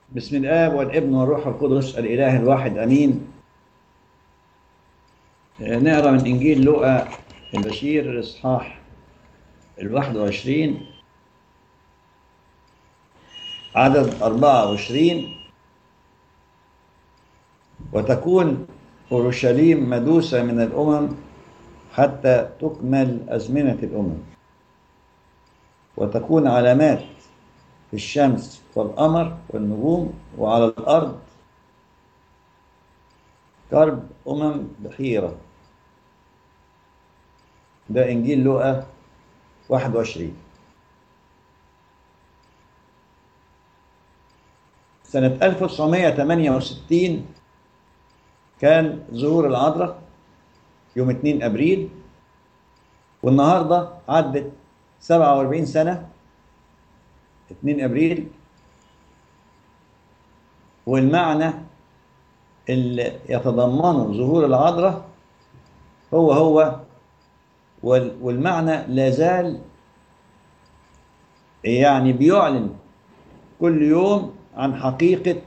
بسم الآب والابن والروح القدس الإله الواحد أمين آه، نقرأ من إنجيل لوقا البشير الإصحاح الواحد وعشرين عدد أربعة وعشرين وتكون أورشليم مدوسة من الأمم حتى تكمل أزمنة الأمم وتكون علامات في الشمس والقمر والنجوم وعلى الأرض كرب أمم بحيرة ده إنجيل لوقا 21 سنة 1968 كان ظهور العذراء يوم 2 أبريل والنهاردة عدت 47 سنة 2 ابريل والمعنى اللي يتضمنه ظهور العذراء هو هو والمعنى لا زال يعني بيعلن كل يوم عن حقيقة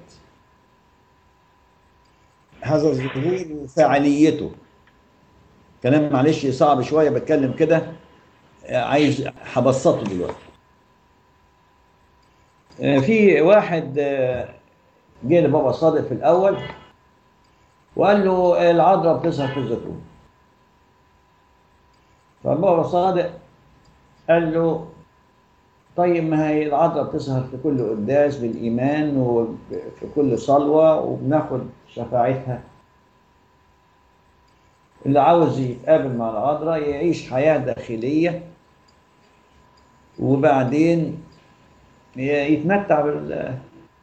هذا الظهور وفاعليته كلام معلش صعب شوية بتكلم كده عايز هبسطه دلوقتي في واحد جه لبابا صادق في الاول وقال له العذراء بتظهر في الزيتون فبابا صادق قال له طيب ما هي العذراء بتظهر في كل قداس بالايمان وفي كل صلوه وبناخد شفاعتها اللي عاوز يتقابل مع العذراء يعيش حياه داخليه وبعدين يتمتع بال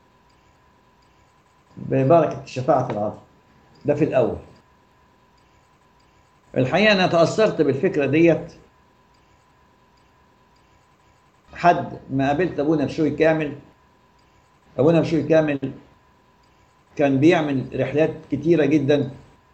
ببركة شفاعة العذراء ده في الأول الحقيقة أنا تأثرت بالفكرة ديت حد ما قابلت أبونا بشوي كامل أبونا بشوي كامل كان بيعمل رحلات كتيرة جدا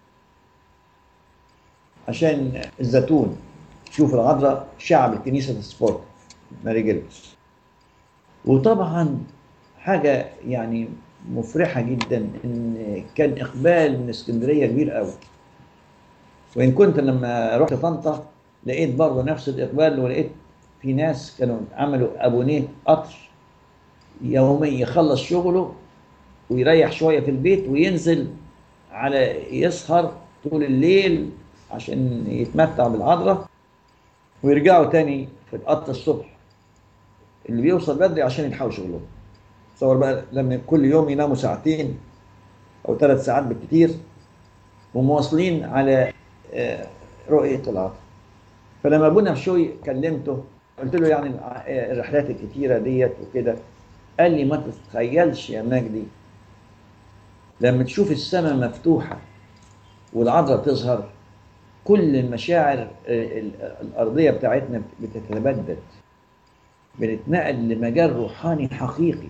عشان الزيتون شوف العذراء شعب الكنيسة السبورت ماري جيلبس وطبعا حاجة يعني مفرحة جدا ان كان اقبال من اسكندرية كبير قوي وان كنت لما رحت طنطا لقيت برضه نفس الاقبال ولقيت في ناس كانوا عملوا ابونيه قطر يوميا يخلص شغله ويريح شوية في البيت وينزل على يسهر طول الليل عشان يتمتع بالعذراء ويرجعوا تاني في القطر الصبح اللي بيوصل بدري عشان يلحقوا شغلهم تصور بقى لما كل يوم يناموا ساعتين او ثلاث ساعات بالكثير ومواصلين على رؤية العصر فلما ابونا بشوي كلمته قلت له يعني الرحلات الكتيرة ديت وكده قال لي ما تتخيلش يا مجدي لما تشوف السماء مفتوحة والعذراء تظهر كل المشاعر الأرضية بتاعتنا بتتبدد بنتنقل لمجال روحاني حقيقي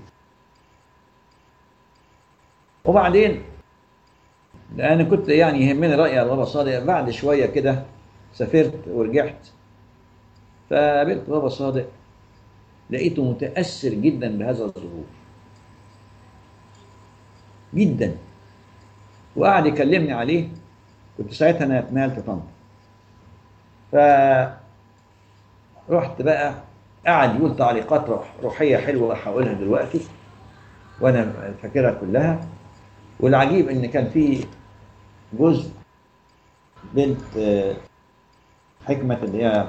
وبعدين انا كنت يعني يهمني راي بابا صادق بعد شويه كده سافرت ورجعت فقابلت بابا صادق لقيته متاثر جدا بهذا الظهور جدا وقعد يكلمني عليه كنت ساعتها انا اتنقلت طنطا ف رحت بقى قعد يقول تعليقات روح روحيه حلوه هقولها دلوقتي وانا فاكرها كلها والعجيب ان كان في جزء بنت حكمه اللي هي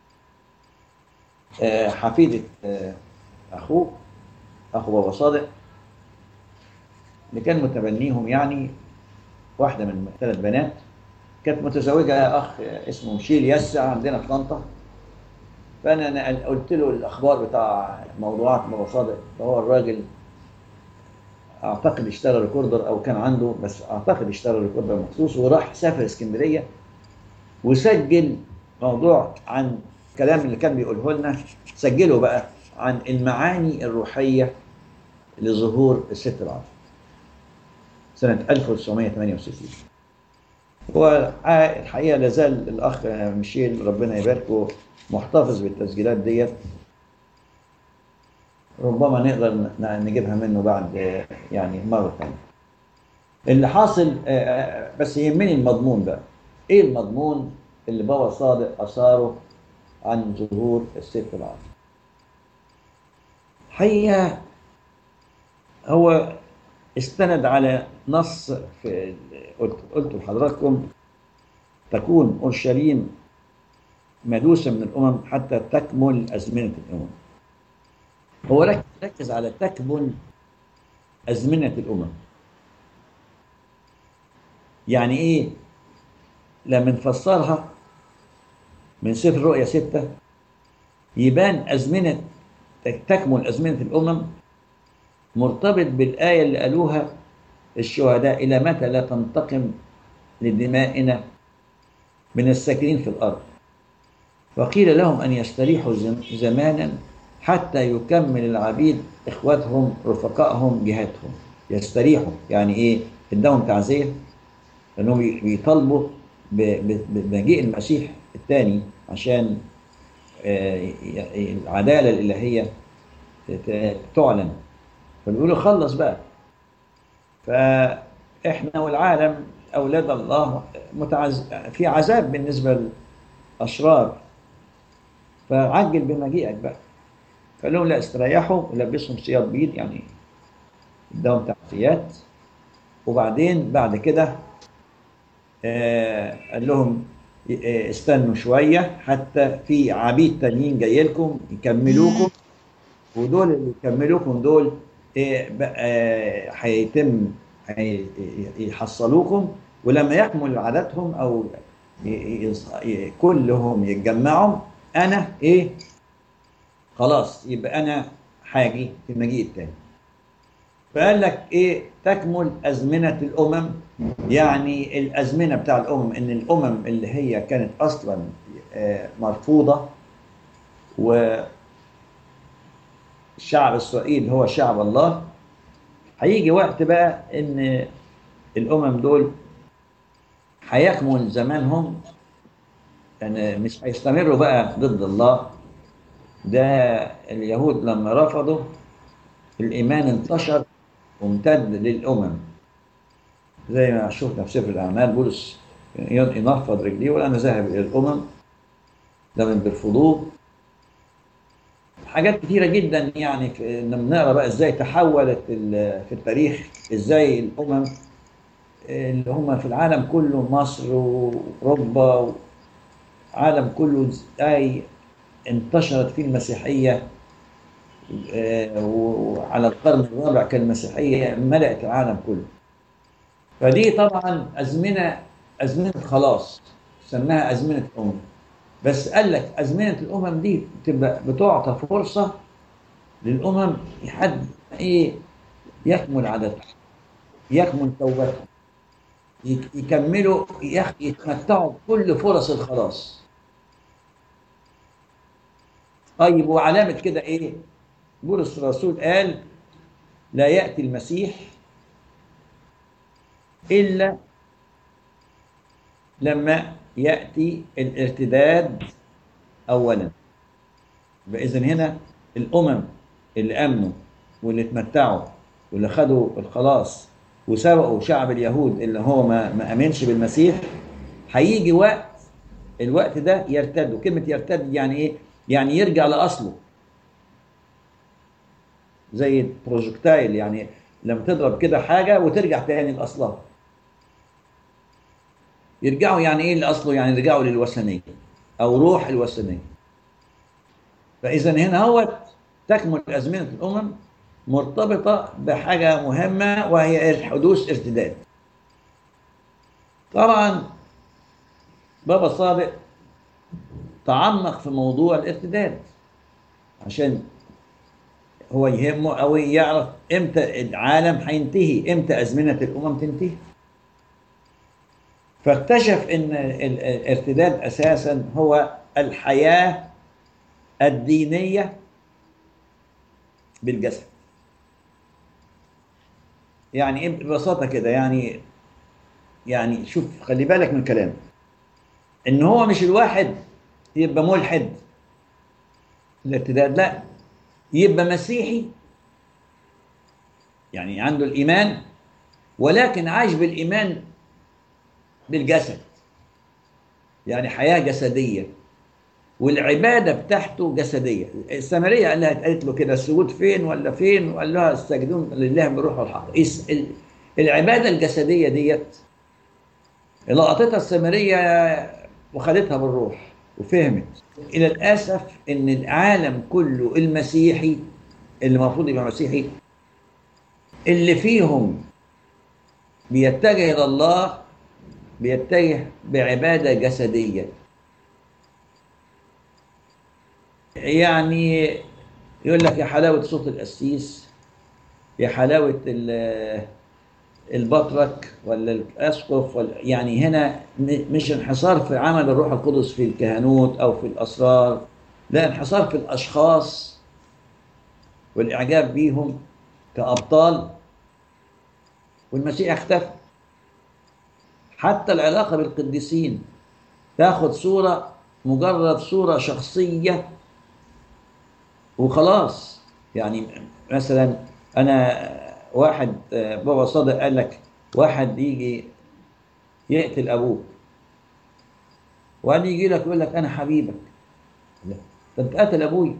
حفيده اخوه اخو بابا صادق اللي كان متبنيهم يعني واحده من ثلاث بنات كانت متزوجه اخ اسمه مشيل يسع عندنا في طنطا فانا قلت له الاخبار بتاع موضوعات بابا صادق فهو الراجل اعتقد اشترى ريكوردر او كان عنده بس اعتقد اشترى ريكوردر مخصوص وراح سافر اسكندريه وسجل موضوع عن الكلام اللي كان بيقوله لنا سجله بقى عن المعاني الروحيه لظهور الست العذراء سنه 1968 هو الحقيقه لازال الاخ ميشيل ربنا يباركه محتفظ بالتسجيلات ديت ربما نقدر ن- نجيبها منه بعد آه، يعني مرة ثانية اللي حاصل آه، آه، بس يهمني المضمون بقى ايه المضمون اللي بابا صادق اثاره عن ظهور الست العظيم حقيقة هو استند على نص في قلت قلت لحضراتكم تكون اورشليم مدوسه من الامم حتى تكمل ازمنه الامم. هو رك- ركز على تكمل ازمنه الامم. يعني ايه؟ لما نفسرها من سفر الرؤيا ستة يبان أزمنة تكمل أزمنة الأمم مرتبط بالآية اللي قالوها الشهداء إلى متى لا تنتقم لدمائنا من الساكنين في الأرض فقيل لهم أن يستريحوا زم- زمانا حتى يكمل العبيد إخوتهم رفقائهم جهاتهم يستريحوا يعني إيه ادهم تعزية لأنهم بي- بيطالبوا ب- ب- بمجيء المسيح الثاني عشان آه، ي- العدالة الإلهية ت- تعلن فبيقولوا خلص بقى فإحنا والعالم أولاد الله متعز... في عذاب بالنسبة للأشرار فعجل بمجيئك بقى فقال لهم لا استريحوا ولبسهم ثياب بيض يعني اداهم تعزيات وبعدين بعد كده آه، قال لهم آه، استنوا شوية حتى في عبيد تانيين جاي لكم يكملوكم ودول اللي يكملوكم دول آه، بقى، آه، هيتم هي- يحصلوكم ولما يكمل عددهم او ي- ي- ي- كلهم يتجمعوا انا ايه خلاص يبقى انا حاجي في المجيء التاني فقال لك ايه تكمل ازمنه الامم يعني الازمنه بتاع الامم ان الامم اللي هي كانت اصلا آه، مرفوضه والشعب اسرائيل هو شعب الله هيجي وقت بقى ان الامم دول هيكمل زمانهم يعني مش هيستمروا بقى ضد الله ده اليهود لما رفضوا الإيمان انتشر وامتد للأمم زي ما شفنا في سفر الأعمال بولس ينفض رجليه ولا أنا ذاهب إلى الأمم لما بيرفضوه حاجات كتيرة جدا يعني في- لما نقرا بقى ازاي تحولت ال- في التاريخ ازاي الأمم اللي هم في العالم كله مصر وأوروبا العالم كله ازاي انتشرت فيه المسيحية آه، وعلى القرن الرابع كان المسيحية ملأت العالم كله فدي طبعا أزمنة أزمنة خلاص سماها أزمنة أمم بس قال لك أزمنة الأمم دي تبقى بتعطى فرصة للأمم لحد إيه يكمل عددهم يكمل توبتهم يك- يكملوا يخ- يتمتعوا بكل فرص الخلاص طيب وعلامة كده إيه بولس الرسول قال لا يأتي المسيح إلا لما يأتي الارتداد أولا إذا هنا الأمم اللي أمنوا واللي اتمتعوا واللي خدوا الخلاص وسبقوا شعب اليهود اللي هو ما, ما أمنش بالمسيح هيجي وقت الوقت ده يرتد وكلمة يرتد يعني إيه؟ يعني يرجع لأصله زي بروجكتايل يعني لما تضرب كده حاجة وترجع تاني لأصلها يرجعوا يعني ايه لاصله يعني يرجعوا للوثنيه او روح الوثنيه فاذا هنا هو تكمل ازمنه الامم مرتبطه بحاجه مهمه وهي حدوث ارتداد طبعا بابا صادق تعمق في موضوع الارتداد عشان هو يهمه قوي يعرف امتى العالم هينتهي امتى ازمنه الامم تنتهي فاكتشف ان ال- الارتداد اساسا هو الحياه الدينيه بالجسد يعني إيه ببساطه كده يعني يعني شوف خلي بالك من الكلام ان هو مش الواحد يبقى ملحد الارتداد لا يبقى مسيحي يعني عنده الإيمان ولكن عايش بالإيمان بالجسد يعني حياة جسدية والعبادة بتاعته جسدية السامرية قال لها قالت له كده السجود فين ولا فين وقال لها الساجدون لله بالروح والحق إس- ال- العبادة الجسدية ديت لقطتها السامرية وخدتها بالروح وفهمت إلى الأسف إن العالم كله المسيحي اللي المفروض يبقى مسيحي اللي فيهم بيتجه إلى الله بيتجه بعبادة جسدية يعني يقول لك يا حلاوة صوت القسيس يا حلاوة ال- البطرك ولا الأسقف ولا يعني هنا م- مش انحصار في عمل الروح القدس في الكهنوت أو في الأسرار لا انحصار في الأشخاص والإعجاب بيهم كأبطال والمسيح اختفى حتى العلاقة بالقديسين تاخد صورة مجرد صورة شخصية وخلاص يعني مثلا أنا واحد آه، بابا صادق قال لك واحد يجي يقتل أبوه وقال يجي لك يقول لك أنا حبيبك لا ده أنت قتل أبوي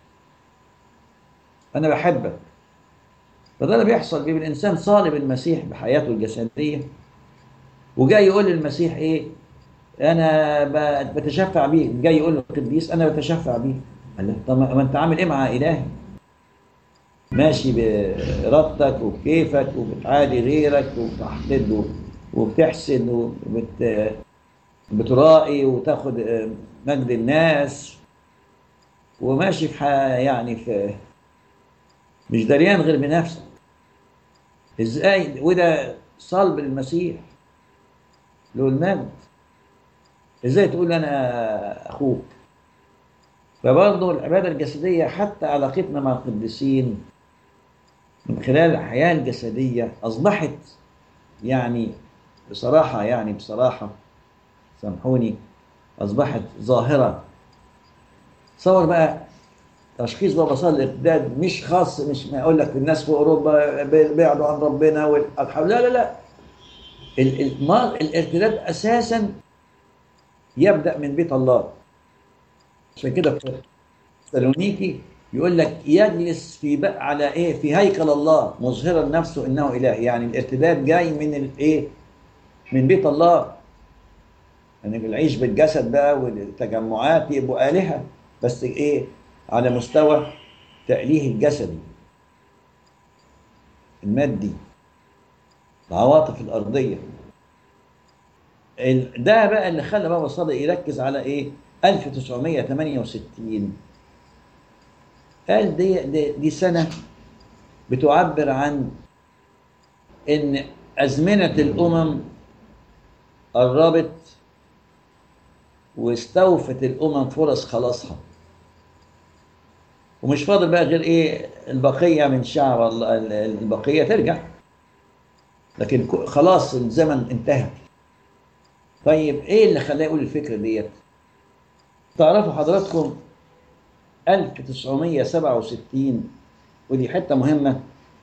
أنا بحبك فده اللي بيحصل بيبقى الإنسان صالب المسيح بحياته الجسدية وجاي يقول للمسيح ايه انا ب- بتشفع بيه جاي يقول له قديس انا بتشفع بيه قال له طب ما انت عامل ايه مع الهي ماشي بارادتك وبكيفك وبتعادي غيرك وبتحقد وبتحسد وبت بترائي وتاخد آه، مجد الناس وماشي في ح- يعني في مش دريان غير بنفسك ازاي وده صلب المسيح له المجد ازاي تقول انا اخوك فبرضه العباده الجسديه حتى علاقتنا مع القديسين من خلال الحياه الجسديه اصبحت يعني بصراحه يعني بصراحه سامحوني اصبحت ظاهره تصور بقى تشخيص بابا صالح الارتداد مش خاص مش ما اقول لك الناس في اوروبا بيبعدوا عن ربنا والألحام لا لا لا ال- ال- ما- الارتداد اساسا يبدا من بيت الله عشان كده في سالونيكي يقول لك يجلس في بقى على ايه في هيكل الله مظهرا نفسه انه اله يعني الارتداد جاي من الايه من بيت الله يعني العيش بالجسد بقى والتجمعات يبقوا الهه بس ايه على مستوى تأليه الجسدي المادي العواطف الأرضية ال- ده بقى اللي خلى بابا صادق يركز على ايه 1968 قال دي, دي, دي سنة بتعبر عن ان أزمنة الأمم قربت واستوفت الأمم فرص خلاصها ومش فاضل بقى غير ايه البقية من شعب الله ال- ال- البقية ترجع لكن ك- خلاص الزمن انتهى طيب ايه اللي خلاه يقول الفكرة ديت تعرفوا حضراتكم 1967 ودي حتة مهمة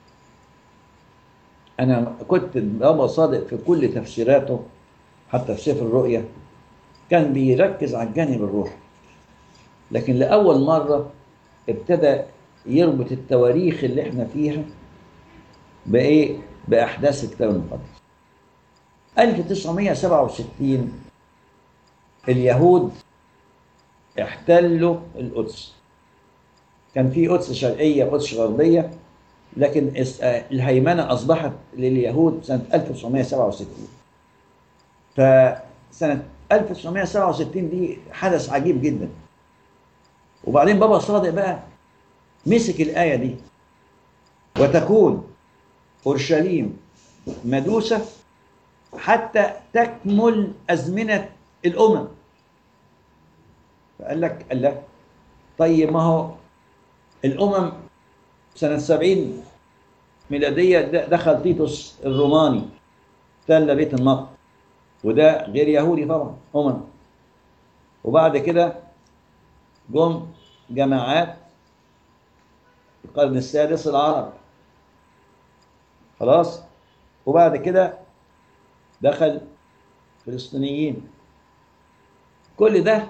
أنا كنت بابا صادق في كل تفسيراته حتى في سفر الرؤيا كان بيركز على الجانب الروحي لكن لأول مرة ابتدى يربط التواريخ اللي احنا فيها بإيه؟ بأحداث الكتاب المقدس 1967 اليهود احتلوا القدس كان في قدس شرقية قدس غربية لكن اس- آه، الهيمنة أصبحت لليهود سنة 1967 فسنة 1967 دي حدث عجيب جدا وبعدين بابا صادق بقى مسك الآية دي وتكون أورشليم مدوسة حتى تكمل أزمنة الأمم فقال لك قال لك طيب ما هو الأمم سنة 70 ميلادية د- دخل تيتوس الروماني احتل بيت المقدس وده غير يهودي طبعا أمم وبعد كده جم جماعات القرن السادس العرب خلاص وبعد كده دخل فلسطينيين كل ده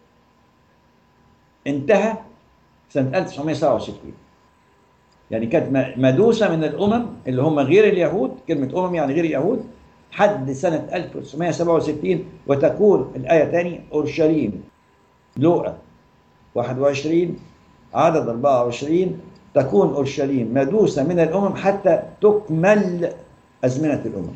انتهى سنة 1967 يعني كانت مدوسة من الأمم اللي هم غير اليهود كلمة أمم يعني غير اليهود حد سنة 1967 وتكون الآية تاني أورشليم لوقا 21 عدد 24 تكون أورشليم مدوسة من الأمم حتى تكمل أزمنة الأمم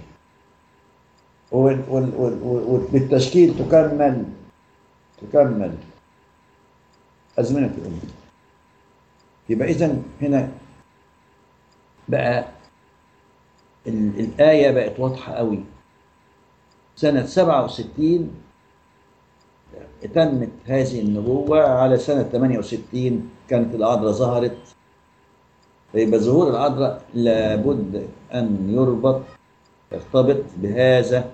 وبالتشكيل تكمل تكمل أزمنة الأمم يبقى إذا هنا بقى الآية بقت واضحة قوي سنة 67 تمت هذه النبوة على سنة 68 كانت العذراء ظهرت فيبقى ظهور العذراء لابد أن يربط يرتبط بهذا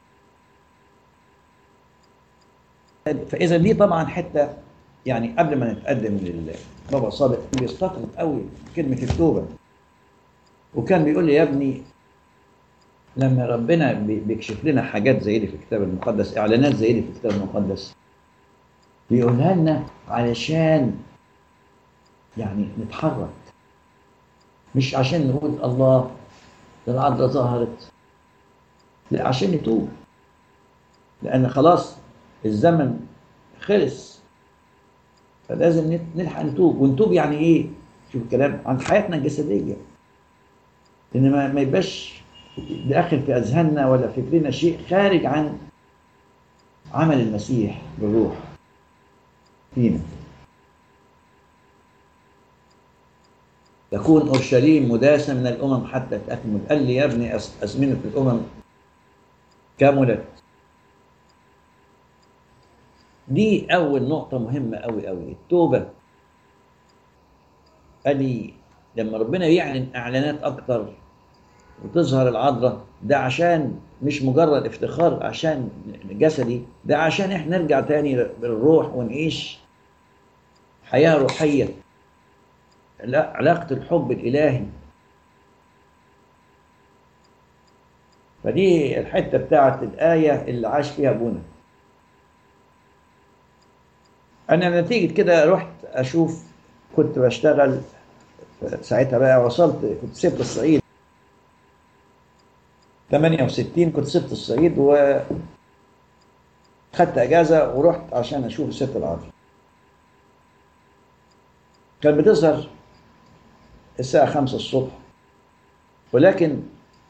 فإذا دي طبعا حتة يعني قبل ما نتقدم للبابا صادق بيستطرد قوي كلمة التوبة وكان بيقول لي يا ابني لما ربنا بيكشف لنا حاجات زي دي في الكتاب المقدس اعلانات زي دي في الكتاب المقدس بيقولها لنا علشان يعني نتحرك مش عشان نقول الله ده العذراء ظهرت لا عشان نتوب لان خلاص الزمن خلص فلازم نلحق نتوب ونتوب يعني ايه شوف الكلام عن حياتنا الجسديه ان ما, ما يبقاش داخل في اذهاننا ولا فكرنا شيء خارج عن عمل المسيح بالروح فينا تكون اورشليم مداسه من الامم حتى تكمل قال لي يا ابني ازمنه الامم كملت دي اول نقطه مهمه قوي قوي التوبه قال لي لما ربنا يعلن اعلانات اكتر وتظهر العذراء ده عشان مش مجرد افتخار عشان جسدي ده عشان احنا نرجع تاني بالروح ونعيش حياة روحية لا علاقة الحب الإلهي فدي الحتة بتاعت الآية اللي عاش فيها أبونا أنا نتيجة كده رحت أشوف كنت بشتغل ساعتها بقى وصلت كنت سبت الصعيد 68 كنت سبت الصعيد و خدت اجازه ورحت عشان اشوف الست العذراء كان بتظهر الساعه 5 الصبح ولكن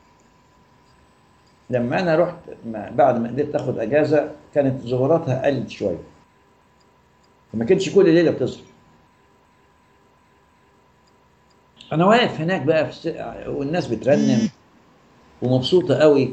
لما انا رحت بعد ما قدرت اخد اجازه كانت ظهوراتها قلت شويه ما كانتش كل ليله بتظهر انا واقف هناك بقى في الس... والناس بترنم ومبسوطه قوي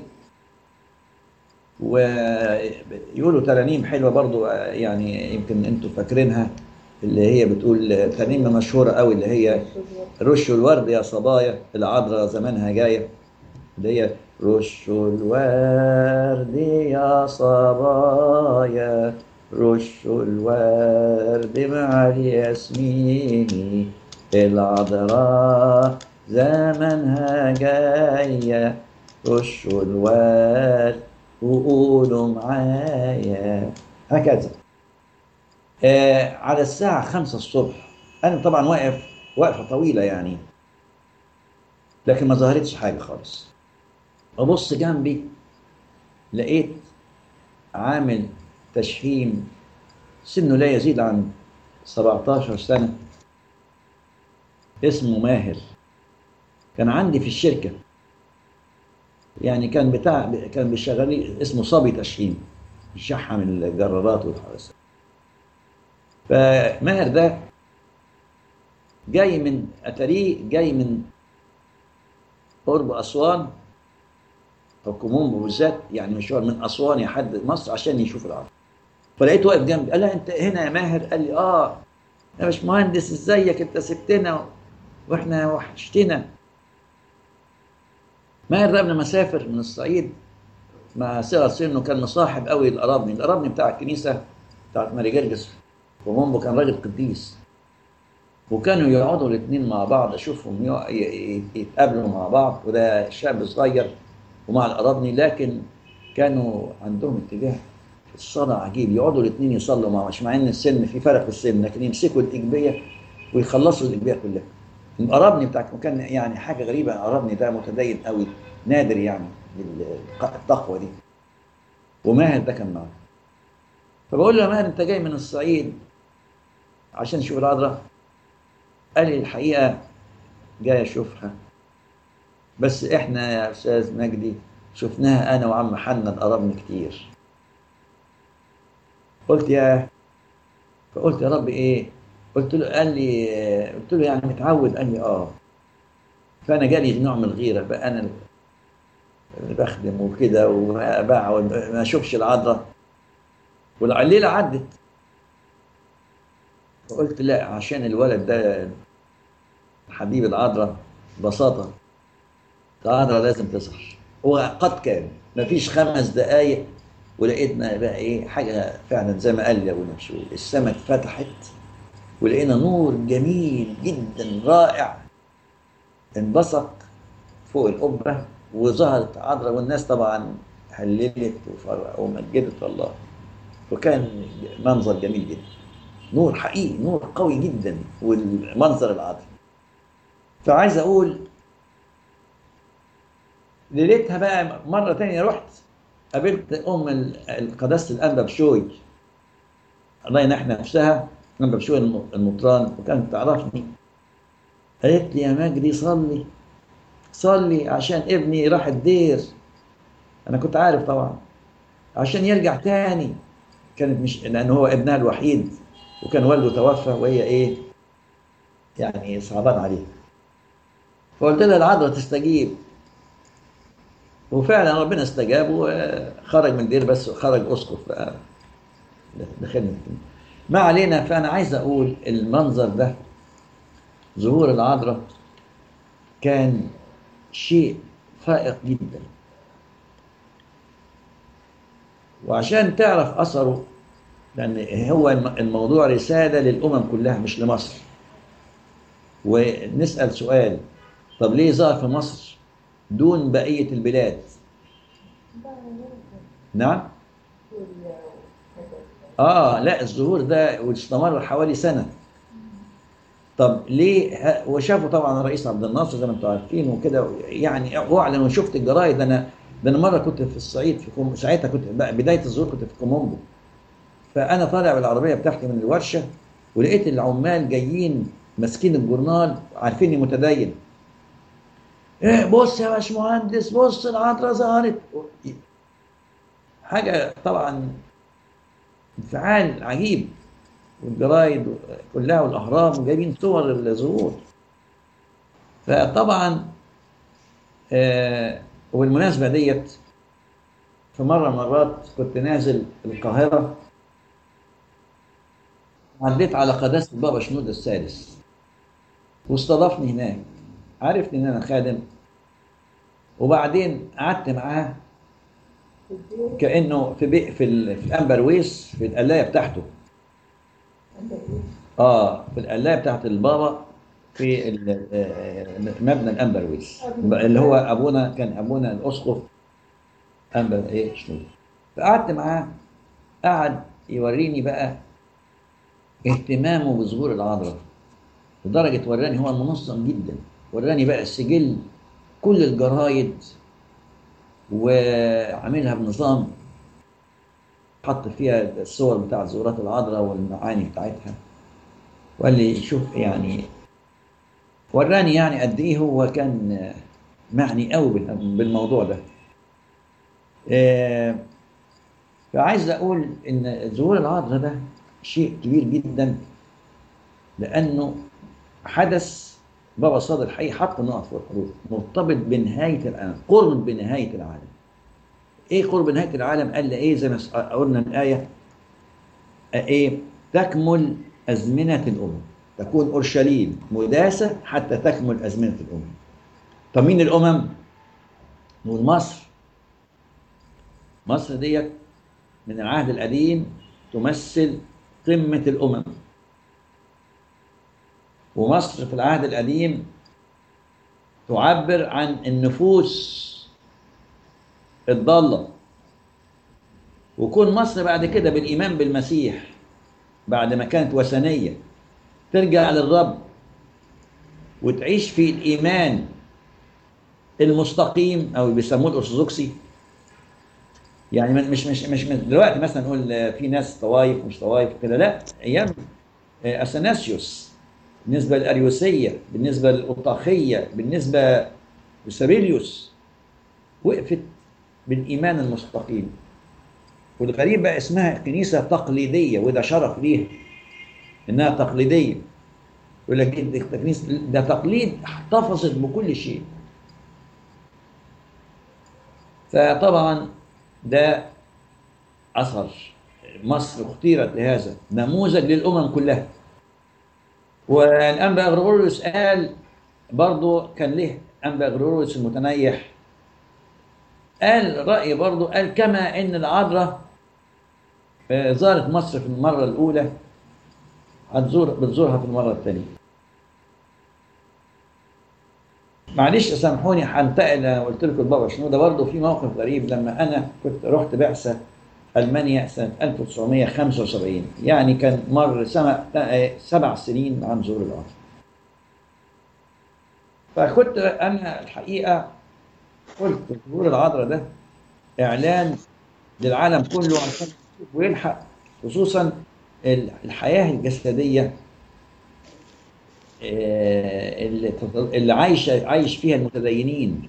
ويقولوا ترانيم حلوه برضو يعني يمكن انتوا فاكرينها اللي هي بتقول ترنيمه مشهوره قوي اللي هي رش الورد يا صبايا العذراء زمانها جايه اللي هي رش الورد يا صبايا رش الورد مع الياسمين العذراء زمنها جاية رشوا الورد وقولوا معايا هكذا آه على الساعة خمسة الصبح أنا طبعا واقف وقفة طويلة يعني لكن ما ظهرتش حاجة خالص أبص جنبي لقيت عامل تشهيم سنه لا يزيد عن 17 سنة اسمه ماهر كان عندي في الشركة يعني كان بتاع كان بيشغل اسمه صبي تشحيم يشحم الجرارات والحواسات فماهر ده جاي من اتاريه جاي من قرب اسوان او كومومبو بالذات يعني مشوار من اسوان يحد مصر عشان يشوف العرض فلقيته واقف جنبي قال لا انت هنا يا ماهر قال لي اه يا باشمهندس ازيك انت سبتنا واحنا وحشتنا ماهر ده قبل ما اسافر من الصعيد مع صغر سنه كان مصاحب قوي الارابني الارابني بتاع الكنيسه بتاعت ماري جرجس ومامبو كان راجل قديس وكانوا يقعدوا الاثنين مع بعض اشوفهم يق- ي- ي- يتقابلوا مع بعض وده شاب صغير ومع القرابني لكن كانوا عندهم اتجاه في الصلاة عجيب يقعدوا الاثنين يصلوا مع مش مع ان السن في فرق في السن لكن يمسكوا الاجبيه ويخلصوا الاجبيه كلها القرابني بتاعك كان يعني حاجه غريبه القرابني ده متدين قوي نادر يعني بالتقوى دي وماهر ده كان معاه فبقول له يا ماهر انت جاي من الصعيد عشان تشوف العذراء قال لي الحقيقه جاي اشوفها بس احنا يا استاذ مجدي شفناها انا وعم حنا قربني كتير قلت يا فقلت يا رب ايه قلت له قال لي قلت له يعني متعود قال لي اه فانا جالي نوع من الغيره بقى انا اللي بخدم وكده وباع ما اشوفش العذراء والليله عدت فقلت لا عشان الولد ده حبيب العذراء ببساطه العذراء لازم تظهر وقد كان مفيش خمس دقايق ولقيتنا بقى ايه حاجه فعلا زي ما قال لي ابو نبشوي السماء اتفتحت ولقينا نور جميل جدا رائع انبسط فوق القبه وظهرت عذراء والناس طبعا هللت وفرق ومجدت الله وكان منظر جميل جدا نور حقيقي نور قوي جدا والمنظر العاطفي فعايز اقول ليلتها بقى مره تانية رحت قابلت ام القداسه الانبا بشوي الله ينح نفسها انبا بشوي المطران وكانت تعرفني قالت لي يا مجدي صلي صلي عشان ابني راح الدير انا كنت عارف طبعا عشان يرجع تاني كانت مش لان هو ابنها الوحيد وكان والده توفى وهي ايه يعني صعبان عليه فقلت لها العذراء تستجيب وفعلا ربنا استجاب وخرج من دير بس خرج اسقف بقى دخلنا ما علينا فانا عايز اقول المنظر ده ظهور العذراء كان شيء فائق جدا وعشان تعرف اثره لان هو الموضوع رساله للامم كلها مش لمصر ونسال سؤال طب ليه ظهر في مصر دون بقيه البلاد نعم اه لا الظهور ده واستمر حوالي سنه طب ليه وشافوا طبعا الرئيس عبد الناصر زي ما انتم عارفين وكده يعني اعلن وشفت الجرايد انا ده انا مره كنت في الصعيد في كوم ساعتها كنت بدايه الظهور كنت في كومومبو فانا طالع بالعربيه بتاعتي من الورشه ولقيت العمال جايين ماسكين الجورنال عارفين اني متدين ايه بص يا باشمهندس بص العذراء ظهرت حاجه طبعا انفعال عجيب والجرايد كلها والاهرام جايبين صور الظهور فطبعا آه وبالمناسبه ديت في مره مرات كنت نازل القاهره عديت على قداسه البابا شنود السادس واستضافني هناك عرفني ان انا خادم وبعدين قعدت معاه كانه في بي في, ال... في الامبرويس في القلايه بتاعته اه في القلايه بتاعت البابا في مبنى الامبرويس اللي هو ابونا كان ابونا الاسقف امبر ايه شنو فقعدت معاه قعد يوريني بقى اهتمامه بظهور العذراء لدرجه وراني هو منظم جدا وراني بقى السجل كل الجرايد وعاملها بنظام حط فيها الصور بتاع زورات العذراء والمعاني بتاعتها وقال لي شوف يعني وراني يعني قد ايه هو كان معني قوي بالموضوع ده فعايز اقول ان ظهور العذراء ده شيء كبير جدا لانه حدث بابا صادق الحقيقي حط نقط في الحروف مرتبط بنهايه العالم قرب بنهايه العالم ايه قرب نهايه العالم قال لي ايه زي ما قلنا الايه ايه تكمل ازمنه الامم تكون اورشليم مداسه حتى تكمل ازمنه الامم طب مين الامم نقول مصر مصر ديت من العهد القديم تمثل قمه الامم ومصر في العهد القديم تعبر عن النفوس الضالة وكون مصر بعد كده بالإيمان بالمسيح بعد ما كانت وثنية ترجع للرب وتعيش في الإيمان المستقيم أو بيسموه الأرثوذكسي يعني مش مش مش من دلوقتي مثلا نقول في ناس طوائف ومش طوائف كده لا أيام أثناسيوس بالنسبة للأريوسية بالنسبة للأوطاخية بالنسبة لسابيليوس وقفت بالإيمان المستقيم والغريب بقى اسمها كنيسة تقليدية وده شرف ليها إنها تقليدية يقول لك ده كنيسة ده تقليد احتفظت بكل شيء فطبعا ده أثر مصر اختيرت لهذا نموذج للأمم كلها والأنبا غرغوريوس قال برضه كان له أنبا غرغوريوس المتنيح قال رأي برضه قال كما إن العذراء زارت مصر في المرة الأولى هتزور بتزورها في المرة الثانية معلش سامحوني هنتقل انا قلت لكم البابا شنو ده برضه في موقف غريب لما انا كنت رحت بعثه المانيا سنه 1975 يعني كان مر سنة سبع سنين عن زور الارض فكنت انا الحقيقه قلت ظهور العذراء ده اعلان للعالم كله عشان ويلحق خصوصا الحياه الجسديه اللي اللي عايش عايش فيها المتدينين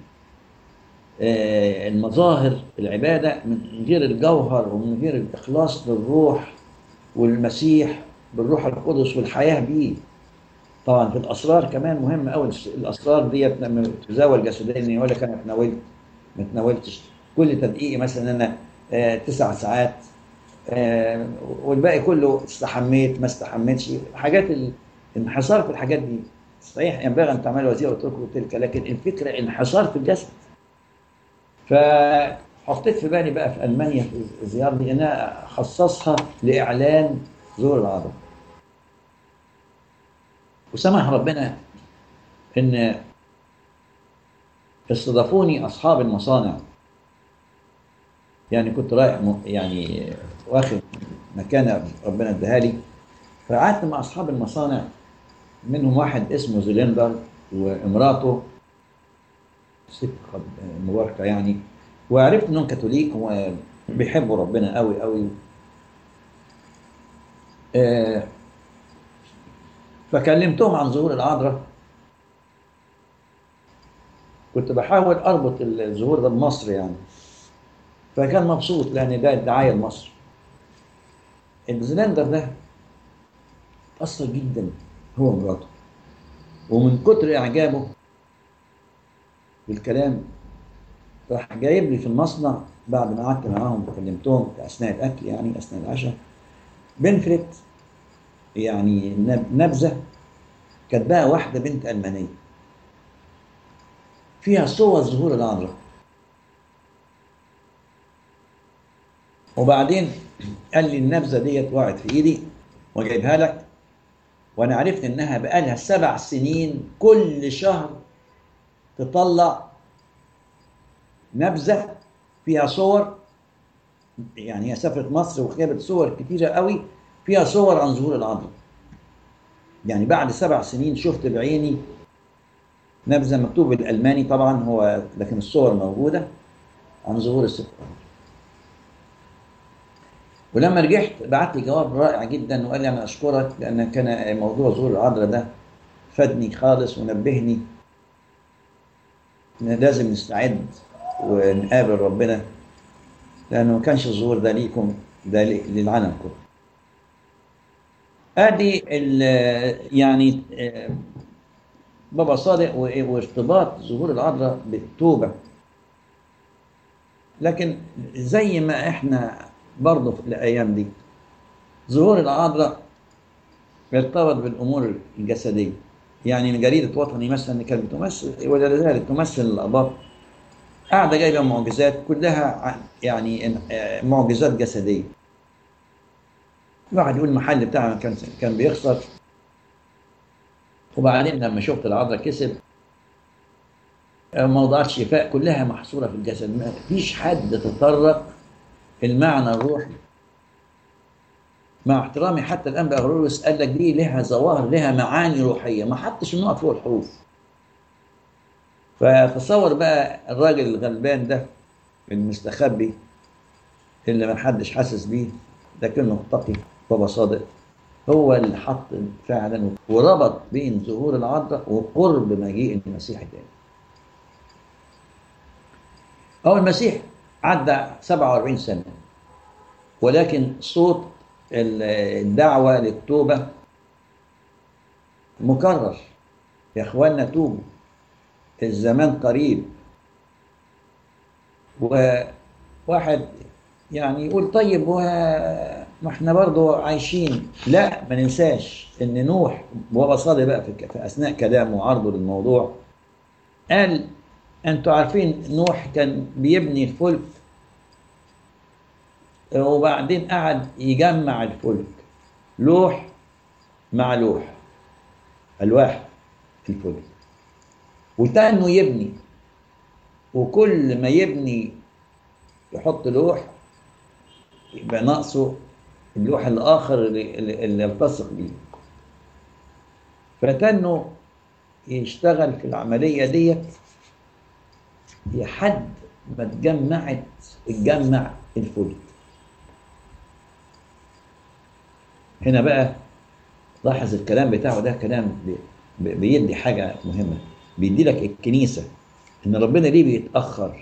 المظاهر العباده من غير الجوهر ومن غير الاخلاص للروح والمسيح بالروح القدس والحياه بيه طبعا في الاسرار كمان مهم قوي الاسرار ديت لما تزاول جسديا يقول لك انا اتناولت ما اتناولتش كل تدقيقي مثلا انا آه تسع ساعات آه والباقي كله استحميت ما استحميتش حاجات الانحصار في الحاجات دي صحيح ينبغي ان تعملوا وزير وتركوا تلك لكن الفكره انحصار في الجسد فحطيت في بالي بقى في المانيا في الزياره دي ان انا اخصصها لاعلان زور العرب وسمح ربنا ان استضافوني اصحاب المصانع يعني كنت رايح يعني واخد مكانه ربنا اداها لي فقعدت مع اصحاب المصانع منهم واحد اسمه زلندر وامراته ست مباركه يعني وعرفت انهم كاثوليك وبيحبوا ربنا قوي قوي آه فكلمتهم عن ظهور العذراء كنت بحاول اربط الظهور ده بمصر يعني فكان مبسوط لان ده الدعايه لمصر الزلندر ده اثر جدا هو ومراته ومن كتر اعجابه بالكلام راح جايب لي في المصنع بعد ما قعدت معاهم وكلمتهم اثناء الاكل يعني اثناء العشاء بنفلت يعني نبذه كاتباها واحده بنت المانيه فيها صور ظهور العذراء وبعدين قال لي النبذه ديت وقعت في ايدي وجايبها لك وانا عرفت انها بقالها سبع سنين كل شهر تطلع نبذه فيها صور يعني هي سافرت مصر وجابت صور كتيره قوي فيها صور عن ظهور العذراء يعني بعد سبع سنين شفت بعيني نبذه مكتوب بالالماني طبعا هو لكن الصور موجوده عن ظهور الست ولما رجعت بعت لي جواب رائع جدا وقال لي انا اشكرك لان كان موضوع ظهور العذراء ده فادني خالص ونبهني ان لازم نستعد ونقابل ربنا لانه ما كانش الظهور ده ليكم ده للعالم كله ادي يعني بابا صادق وارتباط ظهور العذراء بالتوبه لكن زي ما احنا برضه في الايام دي ظهور العذراء ارتبط بالامور الجسديه يعني جريده وطني مثلا كانت بتمثل ولا زالت تمثل الاباط قاعده جايبه معجزات كلها يعني معجزات جسديه واحد يقول المحل بتاعنا كان كان بيخسر وبعدين لما شفت العذراء كسب موضوعات شفاء كلها محصورة في الجسد ما فيش حد تطرق المعنى الروحي مع احترامي حتى الآن بأغرورس قال لك دي لها ظواهر لها معاني روحية ما حطش النقط فوق الحروف فتصور بقى الراجل الغلبان ده المستخبي اللي ما حدش حاسس بيه لكنه تقي بابا صادق هو اللي حط فعلا وربط بين ظهور العذراء وقرب مجيء المسيح الثاني هو المسيح عدى 47 سنة ولكن صوت الدعوة للتوبة مكرر يا اخوانا توبوا الزمان قريب وواحد يعني يقول طيب ما احنا برضه عايشين لا ما ننساش ان نوح وهو صادق بقى في, في اثناء كلامه وعرضه للموضوع قال انتوا عارفين نوح كان بيبني الفلك وبعدين قعد يجمع الفلك لوح مع لوح الواح الفلك وتانه يبني وكل ما يبني يحط لوح يبقى ناقصه اللوح الاخر اللي, اللي يلتصق بيه فتنه يشتغل في العمليه ديت لحد ما اتجمعت اتجمع الفلك هنا بقى لاحظ الكلام بتاعه ده كلام بيدي حاجه مهمه بيدي لك الكنيسه ان ربنا ليه بيتاخر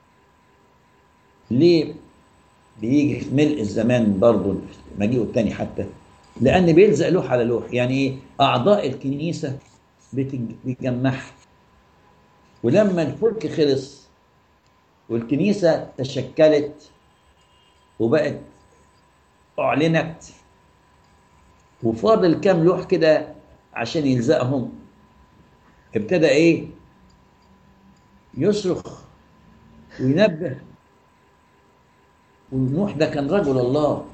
ليه بيجي في ملء الزمان برضه مجيئه الثاني حتى لان بيلزق لوح على لوح يعني ايه اعضاء الكنيسه بتجمعها ولما الفلك خلص والكنيسه تشكلت وبقت اعلنت وفاضل كام لوح كده عشان يلزقهم ابتدى ايه يصرخ وينبه ونوح ده كان رجل الله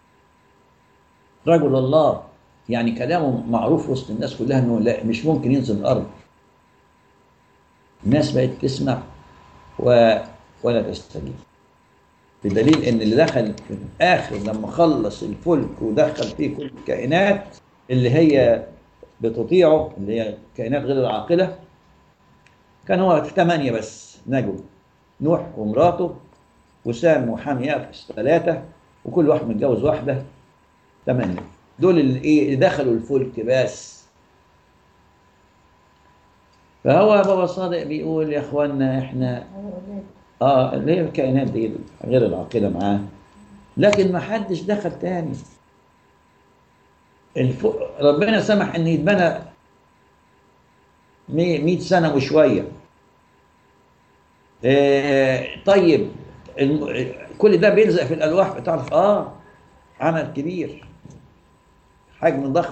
رجل الله يعني كلامه معروف وسط الناس كلها انه لا مش ممكن ينزل الارض الناس بقت تسمع و... ولا تستجيب بدليل ان اللي دخل في الاخر لما خلص الفلك ودخل فيه كل الكائنات اللي هي بتطيعه اللي هي كائنات غير العاقله كان هو ثمانيه بس نجوا نوح ومراته وسام وحام يافس ثلاثه وكل واحد متجوز واحده ثمانيه دول اللي ايه دخلوا الفلك بس فهو بابا صادق بيقول يا اخوانا احنا اه اللي هي الكائنات دي غير العاقله معاه لكن ما حدش دخل تاني الف... ربنا سمح ان يتبنى 100 سنه وشويه آه طيب الم... كل ده بيلزق في الالواح بتعرف اه عمل كبير حجم ضخم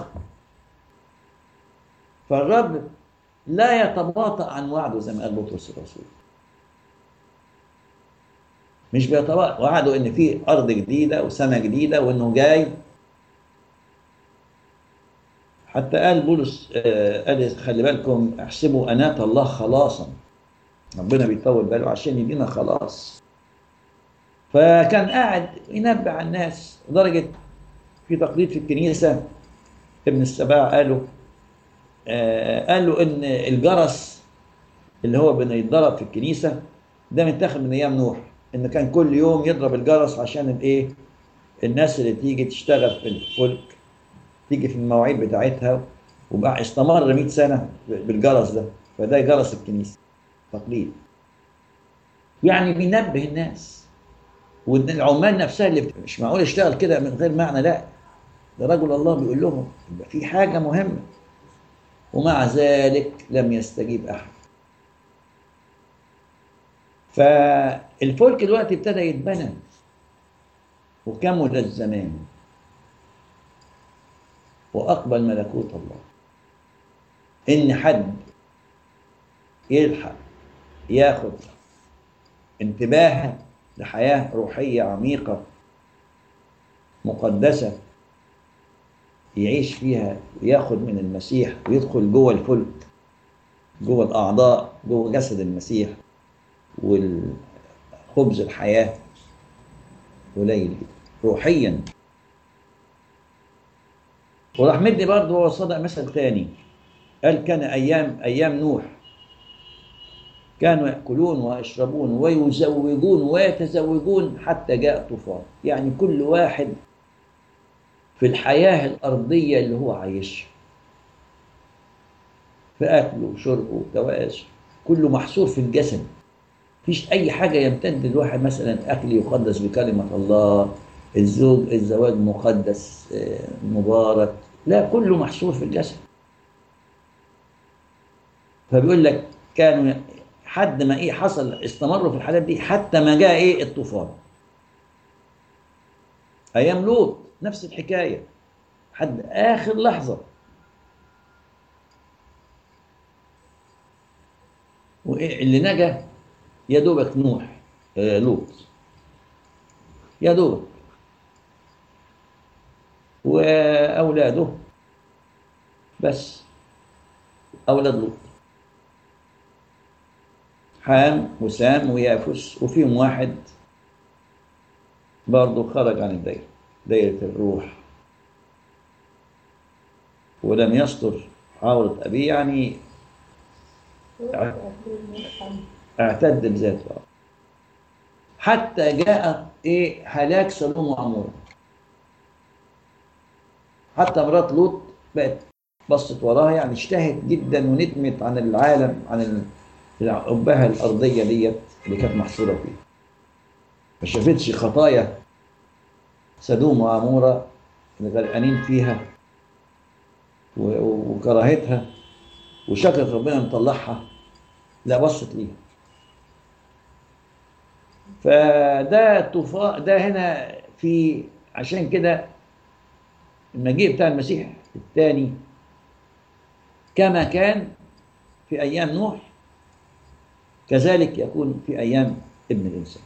فالرب لا يتباطأ عن وعده زي ما قال بطرس الرسول مش بيتباطأ وعده ان في ارض جديده وسماء جديده وانه جاي حتى قال بولس آه قال خلي بالكم احسبوا انات الله خلاصا ربنا بيطول باله عشان يدينا خلاص فكان قاعد ينبه على الناس لدرجه في تقليد في الكنيسه ابن السباع قالوا آه قال له ان الجرس اللي هو بيتضرب في الكنيسه ده متاخد من ايام نوح ان كان كل يوم يضرب الجرس عشان الايه الناس اللي تيجي تشتغل في الفلك تيجي في المواعيد بتاعتها وبقى استمر 100 سنه بالجرس ده فده جرس الكنيسه تقليد يعني بينبه الناس والعمال نفسها اللي مش معقول يشتغل كده من غير معنى لا ده رجل الله بيقول لهم يبقى في حاجه مهمه ومع ذلك لم يستجيب احد فالفلك دلوقتي ابتدى يتبنى وكمل الزمان واقبل ملكوت الله ان حد يلحق ياخد انتباه لحياه روحيه عميقه مقدسه يعيش فيها وياخد من المسيح ويدخل جوه الفلك جوه الأعضاء جوه جسد المسيح والخبز الحياة قليل روحيا وراح مدي برضه هو صدق مثل تاني قال كان أيام أيام نوح كانوا يأكلون ويشربون ويزوجون ويتزوجون حتى جاء طوفان يعني كل واحد في الحياة الأرضية اللي هو عايشها في أكله وشربه وجوازه كله محصور في الجسد مفيش أي حاجة يمتد الواحد مثلا أكل يقدس بكلمة الله الزوج الزواج مقدس آه، مبارك لا كله محصور في الجسد فبيقول لك كانوا حد ما ايه حصل استمروا في الحالات دي حتى ما جاء ايه الطوفان ايام لوط نفس الحكايه حد اخر لحظه واللي نجا يا دوبك نوح آه لوط يا دوبك واولاده بس اولاد لوط حام وسام ويافس وفيهم واحد برضه خرج عن الدائرة دائرة الروح ولم يستر عورة أبيه يعني اعتد بذاته حتى جاء ايه هلاك سدوم وعمورة حتى مرات لوط بقت بصت وراها يعني اشتهت جدا وندمت عن العالم عن العبها الأرضية ديت اللي كانت محصورة فيها ما شافتش خطايا سدوم وعمورة اللي غرقانين فيها و- وكراهتها وشكرت ربنا مطلعها لا بصت ليها فده طوفان ده هنا في عشان كده المجيء بتاع المسيح الثاني كما كان في ايام نوح كذلك يكون في ايام ابن الانسان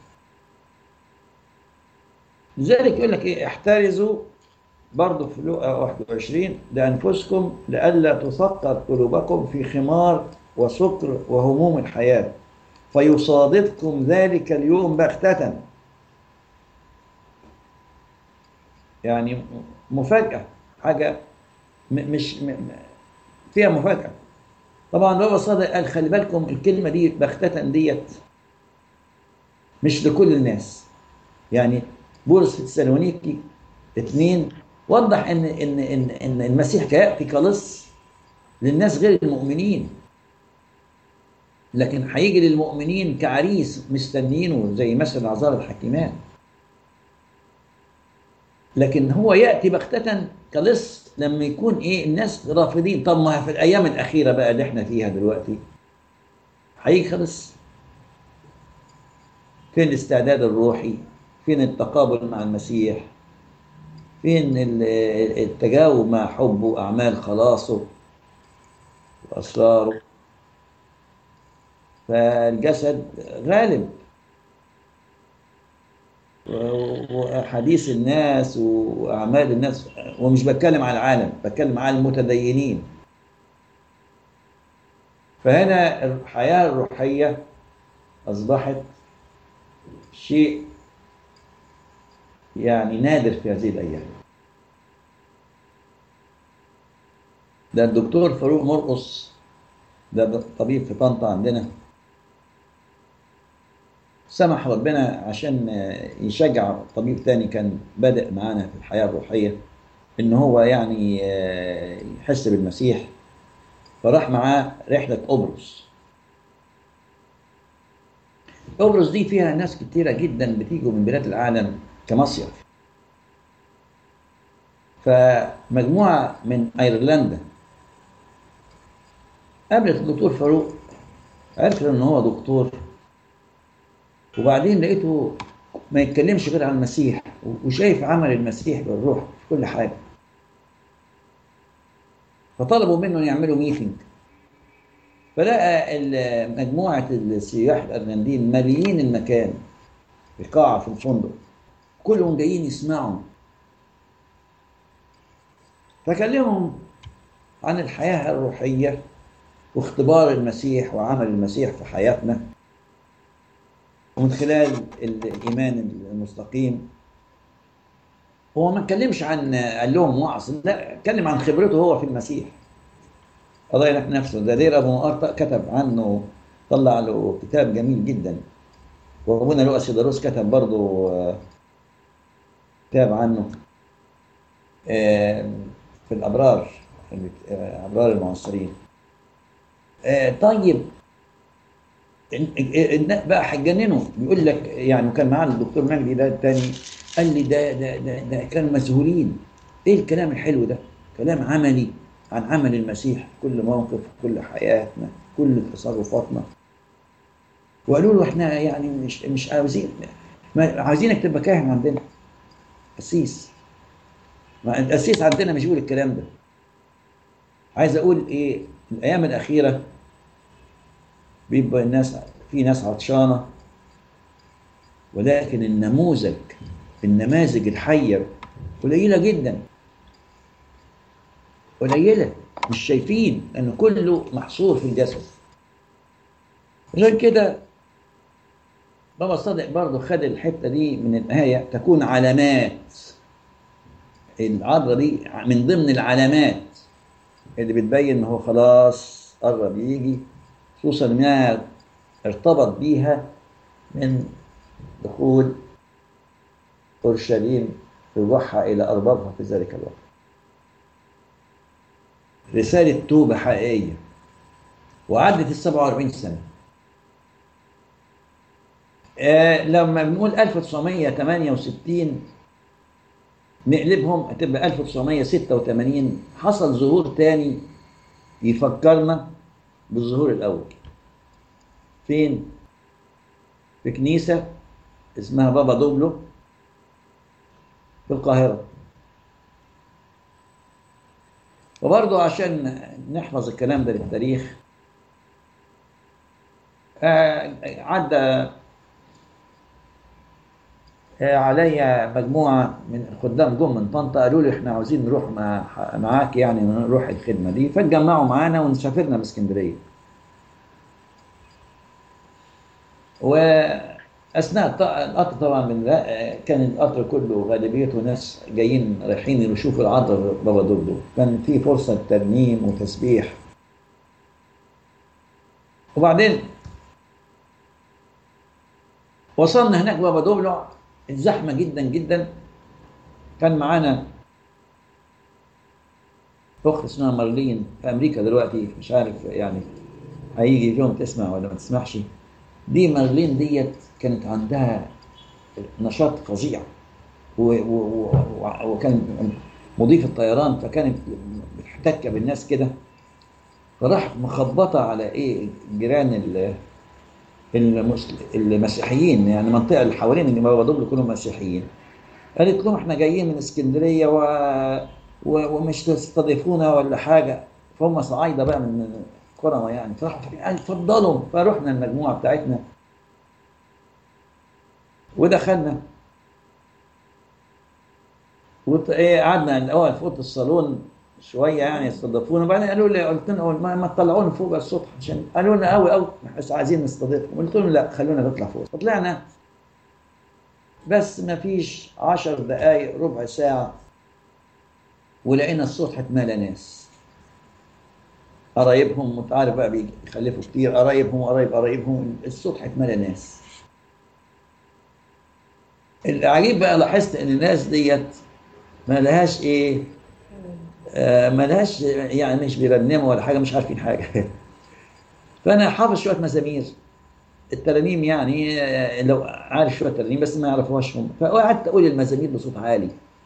لذلك يقول لك ايه احترزوا برضه في لقا 21 لانفسكم لئلا تثقل قلوبكم في خمار وسكر وهموم الحياه فيصادفكم ذلك اليوم بغتة يعني مفاجأة حاجة م- مش م- م- فيها مفاجأة طبعا بابا صادق قال خلي بالكم الكلمة دي بغتة ديت مش لكل الناس يعني بولس في تسالونيكي اتنين وضح ان ان ان ان المسيح كياتي كلص للناس غير المؤمنين لكن هيجي للمؤمنين كعريس مستنيينه زي مثل عذار الحكيمان لكن هو ياتي بغتة كلص لما يكون ايه الناس رافضين طب ما في الايام الاخيره بقى اللي احنا فيها دلوقتي هيجي خلص فين الاستعداد الروحي فين التقابل مع المسيح فين ال- التجاوب مع حبه واعمال خلاصه واسراره فالجسد غالب و- وأحاديث الناس وأعمال الناس ومش بتكلم على العالم بتكلم على المتدينين فهنا الحياة الروحية أصبحت شيء يعني نادر في هذه الأيام ده الدكتور فاروق مرقص ده طبيب في طنطا عندنا سمح ربنا عشان يشجع طبيب تاني كان بادئ معانا في الحياة الروحية إن هو يعني يحس بالمسيح فراح معاه رحلة قبرص قبرص دي فيها ناس كتيرة جدا بتيجوا من بلاد العالم كمصيف فمجموعة من أيرلندا قابلت الدكتور فاروق عرفت إن هو دكتور وبعدين لقيته ما يتكلمش غير عن المسيح وشايف عمل المسيح بالروح في كل حاجة فطلبوا منه ان يعملوا ميتنج فلقى ال- مجموعة السياح الأرجنتين ماليين المكان القاعة في الفندق كلهم جايين يسمعوا فكلمهم عن الحياة الروحية واختبار المسيح وعمل المسيح في حياتنا ومن خلال الإيمان المستقيم هو ما اتكلمش عن قال لهم وعظ لا اتكلم عن خبرته هو في المسيح الله يرحم نفسه ده دير ابو مقرطة كتب عنه طلع له كتاب جميل جدا وابونا لؤي سيدروس كتب برضه آه، كتاب عنه آه، في الابرار في آه، ابرار المعاصرين آه، طيب إن- إن- بقى هتجننه بيقول لك يعني كان معانا الدكتور مجدي ده التاني قال لي ده ده ده, ده كانوا مذهولين ايه الكلام الحلو ده كلام عملي عن عمل المسيح في كل موقف في كل حياتنا كل تصرفاتنا وقالوا له احنا يعني مش مش عاوزين ما عاوزينك تبقى كاهن عندنا قسيس ما القسيس عندنا مش بيقول الكلام ده عايز اقول ايه الايام الاخيره بيبقى الناس في ناس عطشانه ولكن النموذج النماذج الحيه قليله جدا قليله مش شايفين لان كله محصور في الجسد عشان كده بابا صادق برضه خد الحته دي من الايه تكون علامات العذراء دي من ضمن العلامات اللي بتبين ان هو خلاص قرب يجي خصوصا انها ارتبط بيها من دخول اورشليم رجوعها الى اربابها في ذلك الوقت. رساله توبه حقيقيه وعدت ال 47 سنه. آه لما بنقول 1968 نقلبهم هتبقى 1986 حصل ظهور تاني يفكرنا بالظهور الأول فين؟ في كنيسة اسمها بابا دوبلو في القاهرة وبرضه عشان نحفظ الكلام ده للتاريخ آه، عدى آه، عليا مجموعة من الخدام جم من طنطا قالوا لي احنا عاوزين نروح مع معاك يعني نروح الخدمة دي فاتجمعوا معانا وسافرنا باسكندرية واثناء الط- القطر طبعا من كان القطر كله غالبيته ناس جايين رايحين يشوفوا العذراء بابا دودو كان في فرصه ترنيم وتسبيح وبعدين وصلنا هناك بابا دولو الزحمه جدا جدا كان معانا اخت اسمها مارلين في امريكا دلوقتي مش عارف يعني هيجي يوم تسمع ولا ما تسمعش دي مارلين ديت كانت عندها نشاط فظيع و- و- و- وكان مضيف الطيران فكانت محتكه بالناس كده فراح مخبطه على ايه جيران ال- المس- المسيحيين يعني المنطقه اللي حوالين اللي بابا دول كلهم مسيحيين قالت لهم احنا جايين من اسكندريه و... و... ومش تستضيفونا ولا حاجه فهم صعايده بقى من كرمه يعني فراحوا قال اتفضلوا فروحنا المجموعه بتاعتنا ودخلنا وط- ايه قعدنا الاول في اوضه الصالون شويه يعني استضافونا بعدين قالوا لي قلت لهم ما, ما تطلعونا فوق بقى السطح عشان قالوا لنا قوي قوي بس عايزين نستضيفكم قلت لهم لا خلونا نطلع فوق فطلعنا بس ما فيش عشر دقايق ربع ساعة ولقينا السطح اتملى ناس قرايبهم انت عارف بقى بيخلفوا كتير قرايبهم قرايب قرايبهم السطح اتملى ناس العجيب بقى لاحظت ان الناس ديت ما لهاش ايه آه ما لهاش يعني مش بيرنموا ولا حاجه مش عارفين حاجه فانا حافظ شويه مزامير الترانيم يعني آه، لو عارف شويه ترانيم بس ما يعرفوهاش هم فقعدت اقول المزامير بصوت عالي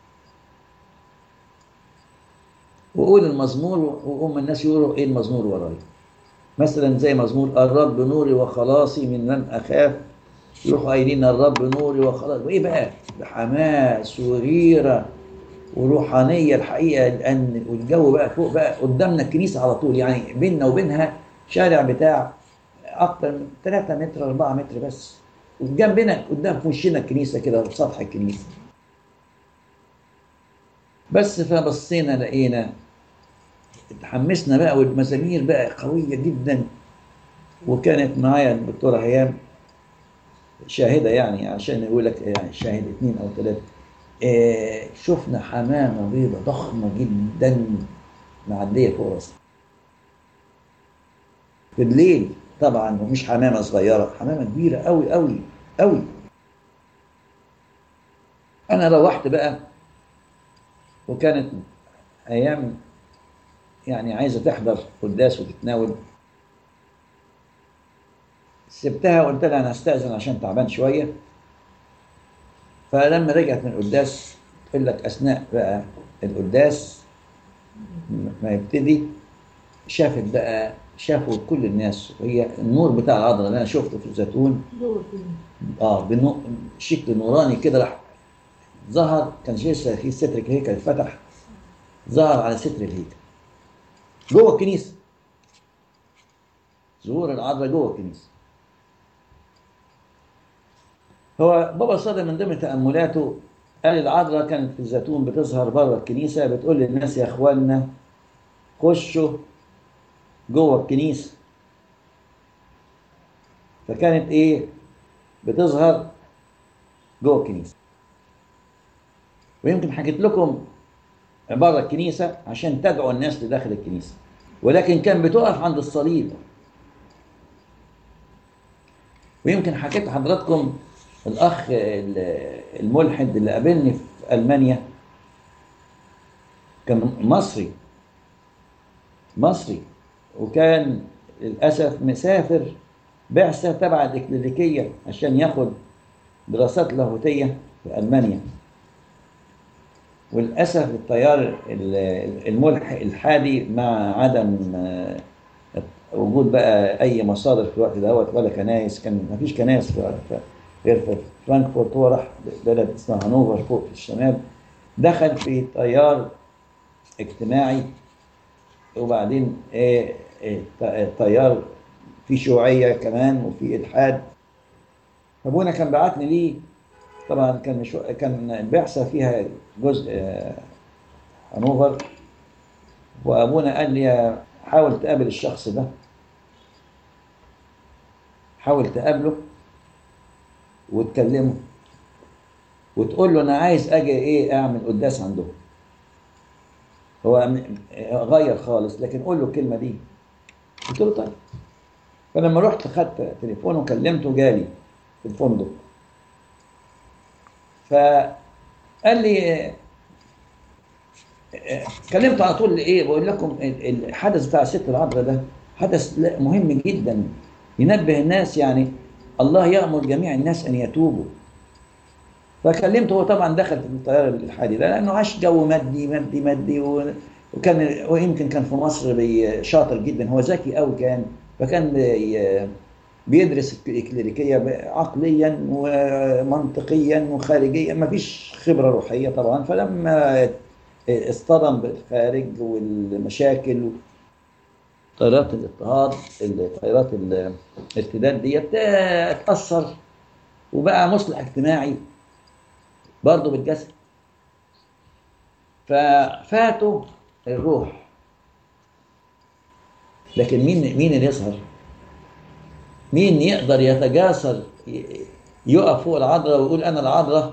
واقول المزمور وهم الناس يقولوا ايه المزمور ورايا مثلا زي مزمور الرب نوري وخلاصي من من اخاف يروحوا قايلين الرب نوري وخلاص وايه بقى بحماس وغيره وروحانيه الحقيقه لان والجو بقى فوق بقى قدامنا الكنيسه على طول يعني بيننا وبينها شارع بتاع اكتر من 3 متر 4 متر بس وجنبنا قدام في وشنا الكنيسه كده سطح الكنيسه بس فبصينا لقينا اتحمسنا بقى والمزامير بقى قوية جدا وكانت معايا الدكتورة هيام شاهدة يعني عشان يقول لك يعني شاهد اثنين أو ثلاثة آه شفنا حمامة بيضة ضخمة جدا معدية فوق راسنا في الليل طبعا ومش حمامة صغيرة حمامة كبيرة قوي قوي قوي أنا روحت بقى وكانت أيام يعني عايزة تحضر قداس وتتناول سبتها وقلت لها أنا هستأذن عشان تعبان شوية فلما رجعت من القداس تقول لك أثناء بقى القداس ما يبتدي شافت بقى شافوا كل الناس وهي النور بتاع العذراء اللي انا شفته في الزيتون اه بنو... شكل نوراني كده راح ظهر كان لسه في ستر الهيكل اتفتح ظهر على ستر الهيكل جوه الكنيسه ظهور العذراء جوه الكنيسه هو بابا صادق من ضمن تأملاته قال العذراء كانت في الزيتون بتظهر بره الكنيسة بتقول للناس يا اخوانا خشوا جوه الكنيسة فكانت ايه بتظهر جوه الكنيسة ويمكن حكيت لكم بره الكنيسة عشان تدعو الناس لداخل الكنيسة ولكن كان بتقف عند الصليب ويمكن حكيت لحضراتكم الأخ الملحد اللي قابلني في ألمانيا كان مصري مصري وكان للأسف مسافر بعثة تبع الإكليريكية عشان ياخد دراسات لاهوتية في ألمانيا وللأسف التيار الملحق الحادي مع عدم وجود بقى أي مصادر في الوقت دوت ولا كنايس كان مفيش كنايس غير في فرانكفورت هو راح بلد اسمها هانوفر فوق في الشمال دخل في تيار اجتماعي وبعدين ايه تيار في شيوعية كمان وفي إلحاد أبونا كان بعتني ليه طبعا كان مش كان البعثة فيها جزء هانوفر وأبونا قال لي حاول تقابل الشخص ده حاول تقابله وتكلمه وتقول له انا عايز اجي ايه اعمل قداس عندهم هو غير خالص لكن قول له الكلمه دي قلت له طيب فلما رحت خدت تليفونه وكلمته جالي في الفندق فقال لي كلمته على طول ايه بقول لكم الحدث بتاع ست العذراء ده حدث مهم جدا ينبه الناس يعني الله يأمر جميع الناس أن يتوبوا فكلمته هو طبعا دخل في التيار الحادي ده لأنه عاش جو مادي مادي مادي وكان ويمكن كان في مصر شاطر جدا هو ذكي قوي كان فكان بيدرس الكليريكية عقليا ومنطقيا وخارجيا ما فيش خبرة روحية طبعا فلما اصطدم بالخارج والمشاكل طيارات الاضطهاد طيارات الارتداد ديت اتأثر وبقى مصلح اجتماعي برضه بالجسد ففاتوا الروح لكن مين مين اللي يظهر؟ مين يقدر يتجاسر يقف فوق العذراء ويقول انا العذراء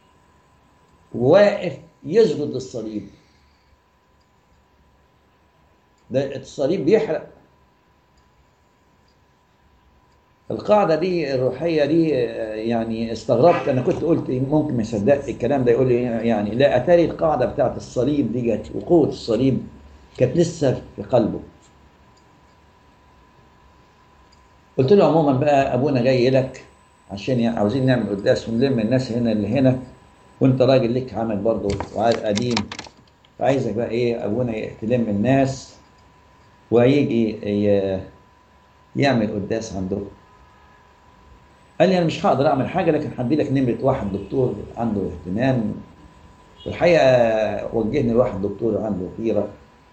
واقف يسجد للصليب ده الصليب بيحرق القاعدة دي الروحية دي يعني استغربت أنا كنت قلت ممكن ما يصدق الكلام ده يقول لي يعني لا أتاري القاعدة بتاعت الصليب دي جت وقوة الصليب كانت لسه في قلبه قلت له عموما بقى أبونا جاي لك عشان عاوزين نعمل قداس ونلم الناس هنا اللي هنا وأنت راجل ليك عمل برضه وعاد قديم فعايزك بقى إيه أبونا تلم الناس وهيجي يعمل قداس عندهم قال لي انا مش هقدر اعمل حاجه لكن هدي لك نمره واحد دكتور عنده اهتمام والحقيقه وجهني لواحد دكتور عنده غيره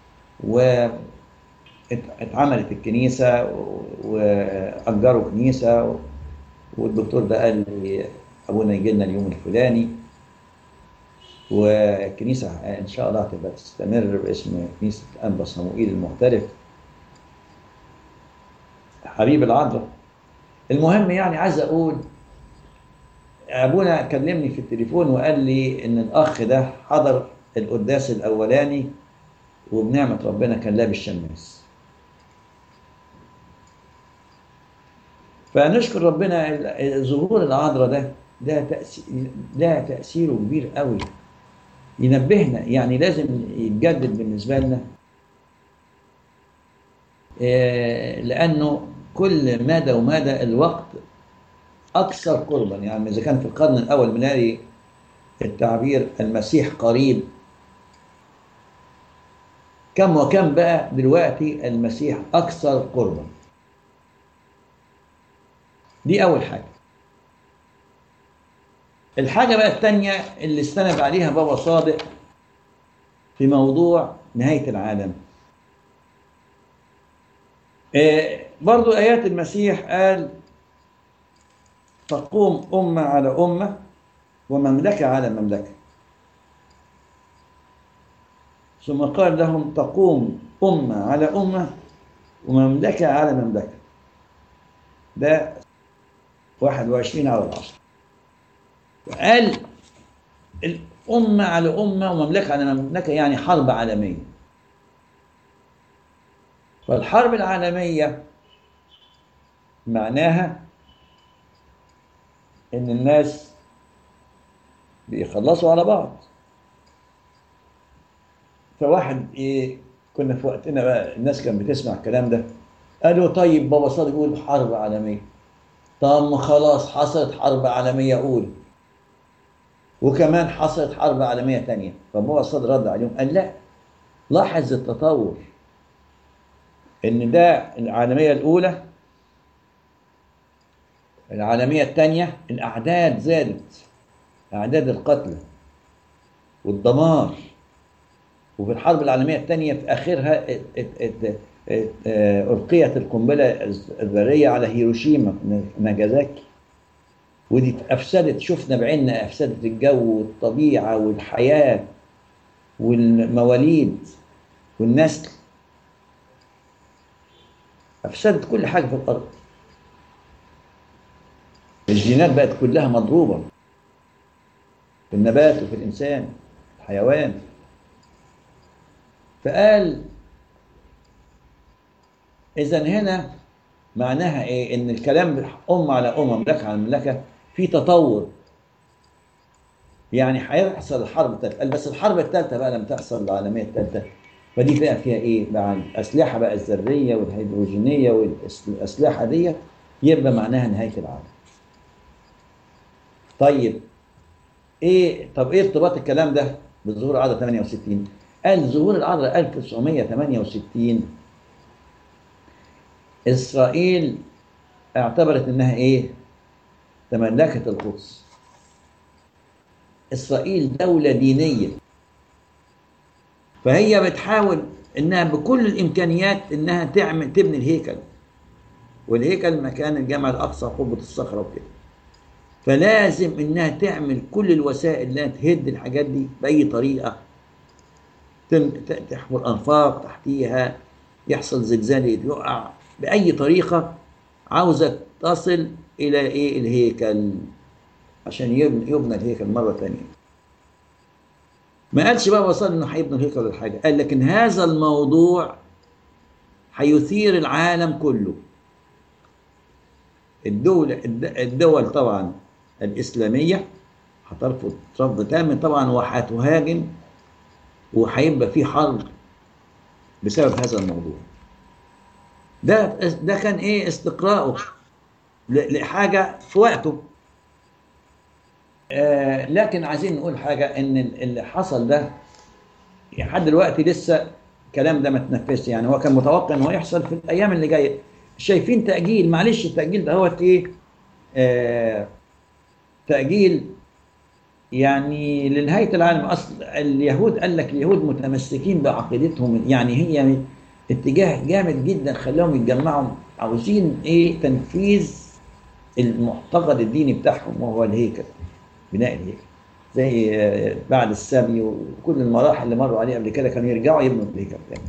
واتعملت الكنيسه واجروا كنيسه والدكتور ده قال لي ابونا يجي لنا اليوم الفلاني والكنيسة إن شاء الله هتبقى تستمر باسم كنيسة أنبا صموئيل المحترف حبيب العذراء المهم يعني عايز أقول أبونا كلمني في التليفون وقال لي إن الأخ ده حضر القداس الأولاني وبنعمة ربنا كان لابس شماس فنشكر ربنا ظهور العذراء ده ده تأثير ده تأثيره كبير قوي ينبهنا يعني لازم يتجدد بالنسبة لنا آه، لأنه كل مدى ومدى الوقت أكثر قربا يعني إذا كان في القرن الأول بنلاقي التعبير المسيح قريب كم وكم بقى دلوقتي المسيح أكثر قربا دي أول حاجة الحاجة بقى التانية اللي استند عليها بابا صادق في موضوع نهاية العالم آه، برضو آيات المسيح قال تقوم أمة على أمة ومملكة على مملكة ثم قال لهم تقوم أمة على أمة ومملكة على مملكة ده 21 على العصر وقال الأمة على أمة ومملكة على مملكة يعني حرب عالمية فالحرب العالمية معناها إن الناس بيخلصوا على بعض فواحد إيه كنا في وقتنا بقى الناس كانت بتسمع الكلام ده قالوا طيب بابا صادق يقول حرب عالمية طب ما خلاص حصلت حرب عالمية أولى وكمان حصلت حرب عالمية تانية فبابا صادق رد عليهم قال لا لاحظ التطور ان ده العالمية الأولى العالمية الثانية الأعداد زادت أعداد القتلى والدمار وفي الحرب العالمية الثانية في آخرها ات- ات- ات- ات- آه، ألقيت القنبلة الذرية على هيروشيما ناجازاكي ودي أفسدت شفنا بعيننا أفسدت الجو والطبيعة والحياة والمواليد والنسل أفسدت كل حاجة في الأرض الجينات بقت كلها مضروبة في النبات وفي الإنسان الحيوان فقال إذا هنا معناها إيه؟ إن الكلام أمة على أمة مملكة على مملكة في تطور يعني هيحصل الحرب الثالثة قال بس الحرب الثالثة بقى لما تحصل العالمية الثالثة فدي بقى فيها إيه؟ بقى الأسلحة بقى الذرية والهيدروجينية والأسلحة ديت يبقى معناها نهاية العالم. طيب ايه طب ايه ارتباط الكلام ده بظهور العذراء 68 قال ظهور العذراء 1968 اسرائيل اعتبرت انها ايه تملكت القدس اسرائيل دولة دينية فهي بتحاول انها بكل الامكانيات انها تعمل تبني الهيكل والهيكل مكان الجامع الاقصى قبة الصخرة وكده فلازم انها تعمل كل الوسائل انها تهد الحاجات دي باي طريقه تم- ت- تحفر انفاق تحتيها يحصل زلزال يقع باي طريقه عاوزه تصل الى ايه الهيكل عشان يبنى, يبنى الهيكل مره ثانيه ما قالش بقى وصل انه هيبنوا الهيكل ولا حاجه قال لكن هذا الموضوع هيثير العالم كله الدولة الد- الدول طبعا الإسلامية هترفض رفض تام طبعا وهتهاجم وهيبقى في حرب بسبب هذا الموضوع ده ده كان ايه استقراءه ل- لحاجة في وقته آه لكن عايزين نقول حاجة ان ال- اللي حصل ده لحد دلوقتي لسه الكلام ده ما تنفذش يعني هو كان متوقع انه يحصل في الايام اللي جايه شايفين تاجيل معلش التاجيل ده هو ايه آه تاجيل يعني لنهايه العالم اصل اليهود قال لك اليهود متمسكين بعقيدتهم يعني هي اتجاه جامد جدا خلاهم يتجمعوا عاوزين ايه تنفيذ المعتقد الديني بتاعهم وهو الهيكل بناء الهيكل زي آه، بعد السبي وكل المراحل اللي مروا عليها قبل كده كانوا يرجعوا يبنوا الهيكل تاني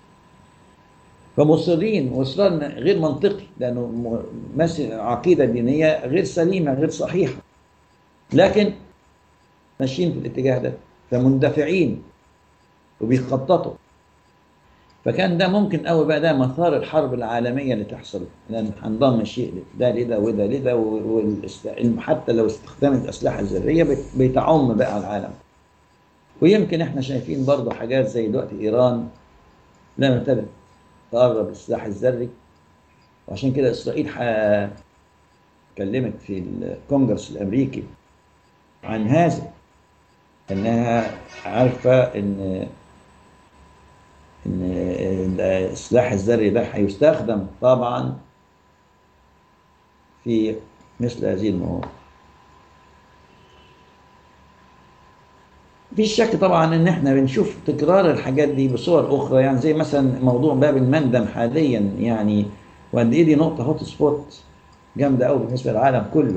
فمصرين واصرار غير منطقي لانه م- ماشي عقيده دينيه غير سليمه غير صحيحه لكن ماشيين في الاتجاه ده فمندفعين وبيخططوا فكان ده ممكن قوي بقى ده مثار الحرب العالميه اللي تحصل لان هنضم شيء ده لده وده لده والاست- حتى لو استخدمت الاسلحه الذريه بت- بتعم بقى على العالم ويمكن احنا شايفين برضه حاجات زي دلوقتي ايران لما ابتدت تقرب السلاح الذري وعشان كده اسرائيل ح- اتكلمت في الكونجرس الامريكي عن هذا انها عارفه ان ان السلاح الذري ده هيستخدم طبعا في مثل هذه المواقف في شك طبعا ان احنا بنشوف تكرار الحاجات دي بصور اخرى يعني زي مثلا موضوع باب المندم حاليا يعني وقد ايه دي نقطه هوت سبوت جامده قوي بالنسبه للعالم كله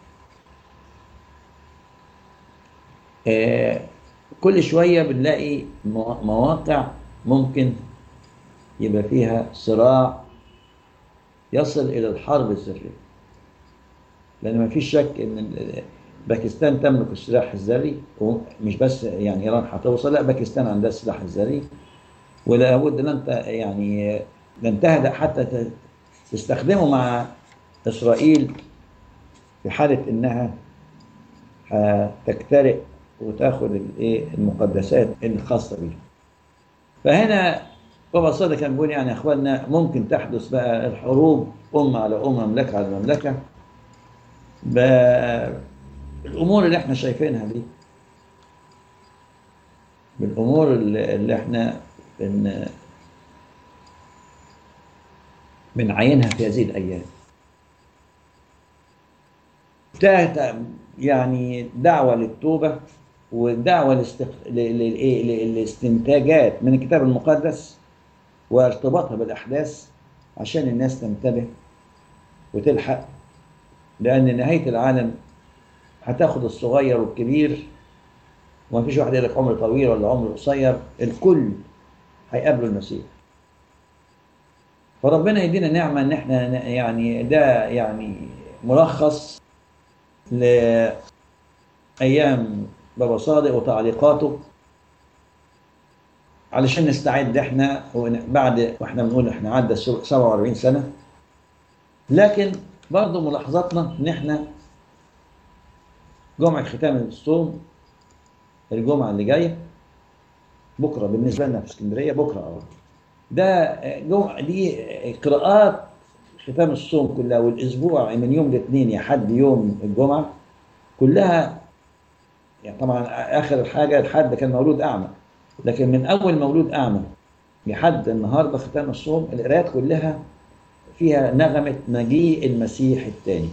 آه كل شويه بنلاقي مو- مواقع ممكن يبقى فيها صراع يصل الى الحرب الذريه لان ما فيش شك ان ال- باكستان تملك السلاح الذري ومش بس يعني ايران هتوصل لا باكستان عندها السلاح الذري ولا بد لن ت- يعني لن تهدأ حتى ت- تستخدمه مع اسرائيل في حاله انها هتجترئ وتاخد الايه المقدسات الخاصه بيها. فهنا بابا صادق كان بيقول يعني يا اخواننا ممكن تحدث بقى الحروب امه على امه مملكه على مملكه بالامور اللي احنا شايفينها دي بالامور اللي اللي احنا بن بنعينها في هذه الايام بتاعت يعني دعوه للتوبه ودعوه لاستق... ل- للإيه؟ ل- للاستنتاجات من الكتاب المقدس وارتباطها بالاحداث عشان الناس تنتبه وتلحق لان نهايه العالم هتاخد الصغير والكبير وما فيش واحد يقول لك عمر طويل ولا عمر قصير الكل هيقابلوا المسيح فربنا يدينا نعمه ان احنا ن- يعني ده يعني ملخص لايام بابا صادق وتعليقاته علشان نستعد احنا ون- بعد واحنا بنقول احنا عدى 47 سنه لكن برضه ملاحظاتنا ان احنا جمعه ختام الصوم الجمعه اللي جايه بكره بالنسبه لنا في اسكندريه بكره اه ده جمعه دي قراءات ختام الصوم كلها والاسبوع من يوم الاثنين لحد يوم الجمعه كلها يعني طبعا اخر حاجه الحد كان مولود اعمى لكن من اول مولود اعمى لحد النهارده ختام الصوم القراءات كلها فيها نغمه مجيء المسيح الثاني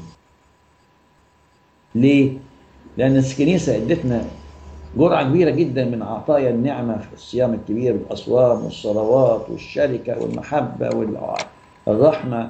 ليه؟ لأن الكنيسة ادتنا جرعة كبيرة جدا من عطايا النعمة في الصيام الكبير والأصوام والصلوات والشركة والمحبة والرحمة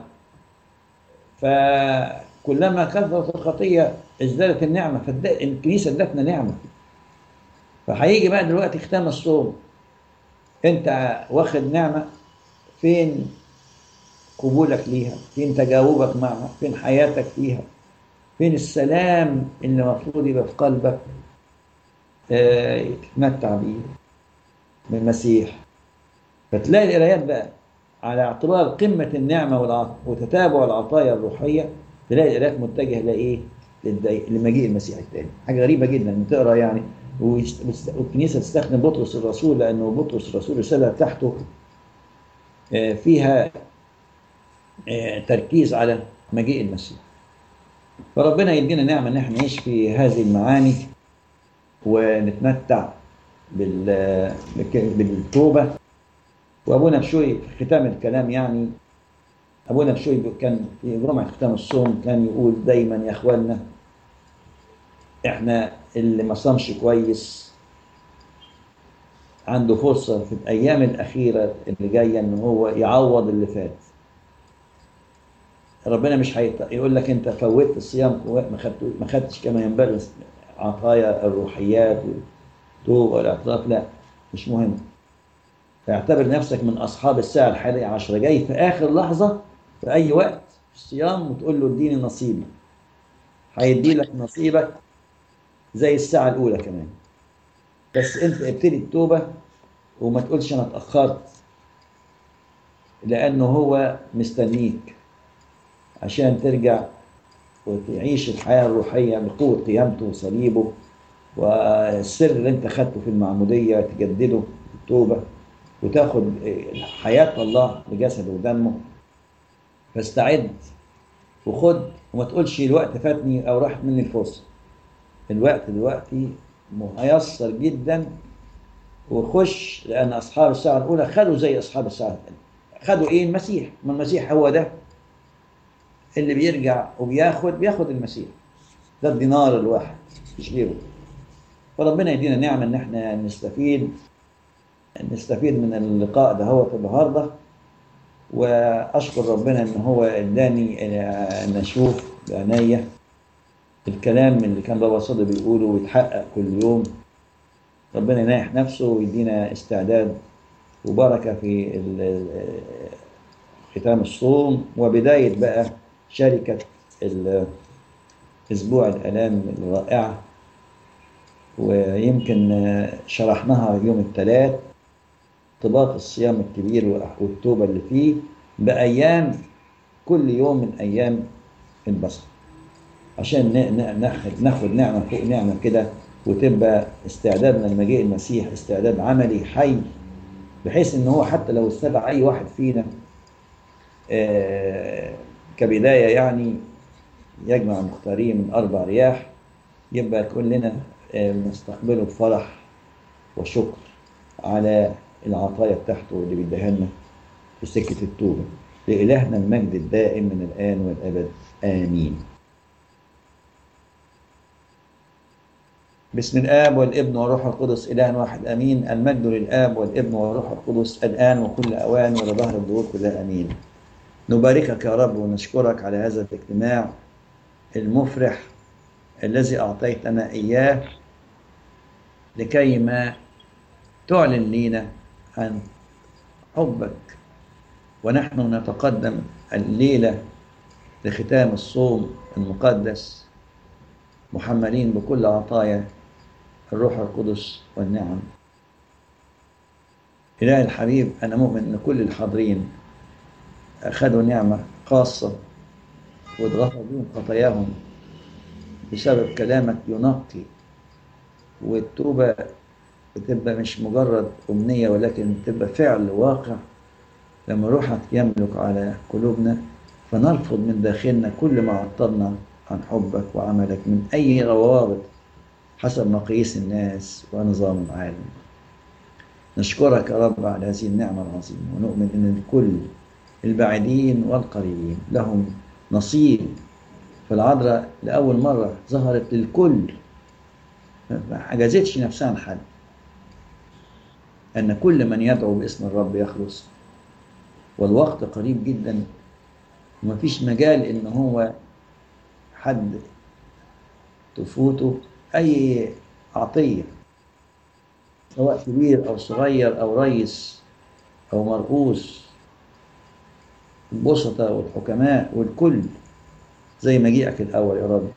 فكلما كثرت الخطية ازدادت النعمة فالكنيسة ادتنا نعمة فهيجي بقى دلوقتي ختام الصوم انت واخد نعمة فين قبولك ليها فين تجاوبك معها فين حياتك فيها فين السلام اللي المفروض يبقى في قلبك آه، تتمتع بيه من المسيح فتلاقي القرايات بقى على اعتبار قمة النعمة والع- وتتابع العطايا الروحية تلاقي القرايات متجهة لإيه؟ للدي- لمجيء المسيح الثاني حاجة غريبة جدا إن تقرا يعني ويست- ويست- والكنيسة تستخدم بطرس الرسول لأنه بطرس الرسول الرسالة بتاعته آه، فيها آه، تركيز على مجيء المسيح فربنا يدينا نعمة إن احنا نعيش في هذه المعاني ونتمتع بال- بك- بالتوبة وأبونا بشوي في ختام الكلام يعني أبونا بشوي كان في جمعة ختام الصوم كان يقول دايما يا إخواننا إحنا اللي ما صامش كويس عنده فرصة في الأيام الأخيرة اللي جاية إن هو يعوض اللي فات ربنا مش هيط... يقول لك انت فوتت الصيام ما خدت ما خدتش كما ينبغي عطايا الروحيات والتوبة والاعتراف لا مش مهم اعتبر نفسك من أصحاب الساعة الحادية عشرة جاي في آخر لحظة في أي وقت في الصيام وتقول له اديني نصيبي هيدي لك نصيبك زي الساعة الأولى كمان بس أنت ابتدي التوبة وما تقولش أنا اتأخرت لأنه هو مستنيك عشان ترجع وتعيش الحياة الروحية بقوة قيامته وصليبه والسر اللي انت خدته في المعمودية تجدده في التوبة وتاخد حياة الله بجسده ودمه فاستعد وخد وما تقولش الوقت فاتني او راحت مني الفرصة الوقت دلوقتي ميسر جدا وخش لان اصحاب الساعة الاولى خدوا زي اصحاب الساعة الثانية خدوا ايه المسيح ما المسيح هو ده اللي بيرجع وبياخد بياخد المسيح ده الدينار الواحد مش غيره فربنا يدينا نعمة ان احنا نستفيد نستفيد من اللقاء ده هو في النهارده واشكر ربنا ان هو اداني ان اشوف بعينيا الكلام اللي كان بابا صدق بيقوله ويتحقق كل يوم ربنا يناح نفسه ويدينا استعداد وبركه في ختام الصوم وبدايه بقى شركه اسبوع الالام الرائعه ويمكن شرحناها يوم الثلاث ارتباط الصيام الكبير والتوبة اللي فيه بأيام كل يوم من أيام البصر عشان ناخد ناخد نعمة فوق نعمة كده وتبقى استعدادنا لمجيء المسيح استعداد عملي حي بحيث ان هو حتى لو استدعى اي واحد فينا آه كبداية يعني يجمع المختارين من أربع رياح يبقى كلنا نستقبله بفرح وشكر على العطايا بتاعته اللي بيديها لنا في سكة التوبة لإلهنا المجد الدائم من الآن والأبد آمين بسم الآب والابن والروح القدس إله واحد آمين المجد للآب والابن والروح القدس الآن وكل أوان ولظهر الدهور كلها آمين نباركك يا رب ونشكرك على هذا الاجتماع المفرح الذي أعطيتنا إياه لكي ما تعلن لنا عن حبك ونحن نتقدم الليلة لختام الصوم المقدس محملين بكل عطايا الروح القدس والنعم إله الحبيب أنا مؤمن أن كل الحاضرين أخذوا نعمة خاصة واتغفر بهم خطاياهم بسبب كلامك ينقي والتوبة بتبقى مش مجرد أمنية ولكن تبقى فعل واقع لما روحك يملك على قلوبنا فنرفض من داخلنا كل ما عطلنا عن حبك وعملك من أي روابط حسب مقاييس الناس ونظام العالم نشكرك يا رب على هذه النعمة العظيمة ونؤمن أن الكل البعيدين والقريبين لهم نصيب فالعذراء لأول مرة ظهرت للكل ما حجزتش نفسها عن حد أن كل من يدعو باسم الرب يخلص والوقت قريب جدا وما فيش مجال إن هو حد تفوته أي عطية سواء كبير أو صغير أو ريس أو مرؤوس البسطة والحكماء والكل زي مجيئك الأول يا رب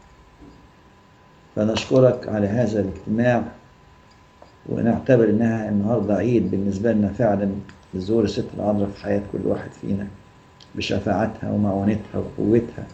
فنشكرك على هذا الاجتماع ونعتبر انها النهارده عيد بالنسبه لنا فعلا لظهور الست العذراء في حياه كل واحد فينا بشفاعتها ومعونتها وقوتها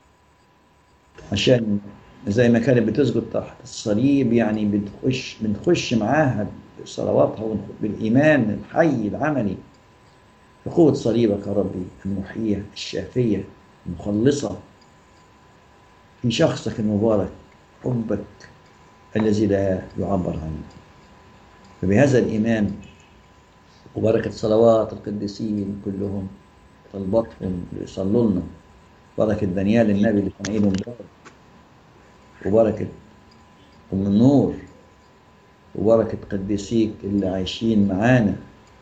عشان زي ما كانت بتسجد تحت الصليب يعني بنخش بنخش معاها بصلواتها بالايمان الحي العملي بقوه صليبك يا ربي المحييه الشافيه المخلصه في شخصك المبارك حبك الذي لا يعبر عنه فبهذا الإيمان وبركة صلوات القديسين كلهم طلباتهم يصلوا لنا بركة دانيال النبي اللي كان عيده امبارح وبركة أم النور وبركة قديسيك اللي عايشين معانا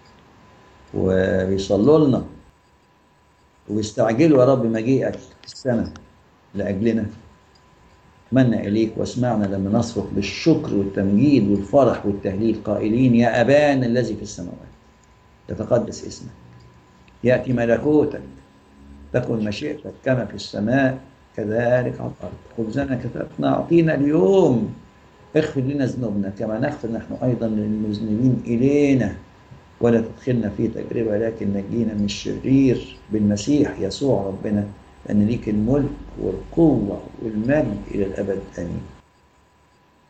وبيصلوا لنا وبيستعجلوا يا رب مجيئك السنة لأجلنا منا إليك واسمعنا لما نصرخ بالشكر والتمجيد والفرح والتهليل قائلين يا أبانا الذي في السماوات يتقدس اسمك يأتي ملكوتك تكن مشيئتك كما في السماء كذلك على الأرض خبزنا كتبنا أعطينا اليوم اغفر لنا ذنوبنا كما نغفر نحن أيضا للمذنبين إلينا ولا تدخلنا في تجربة لكن نجينا من الشرير بالمسيح يسوع ربنا لأن ليك الملك والقوة والمجد إلى الأبد آمين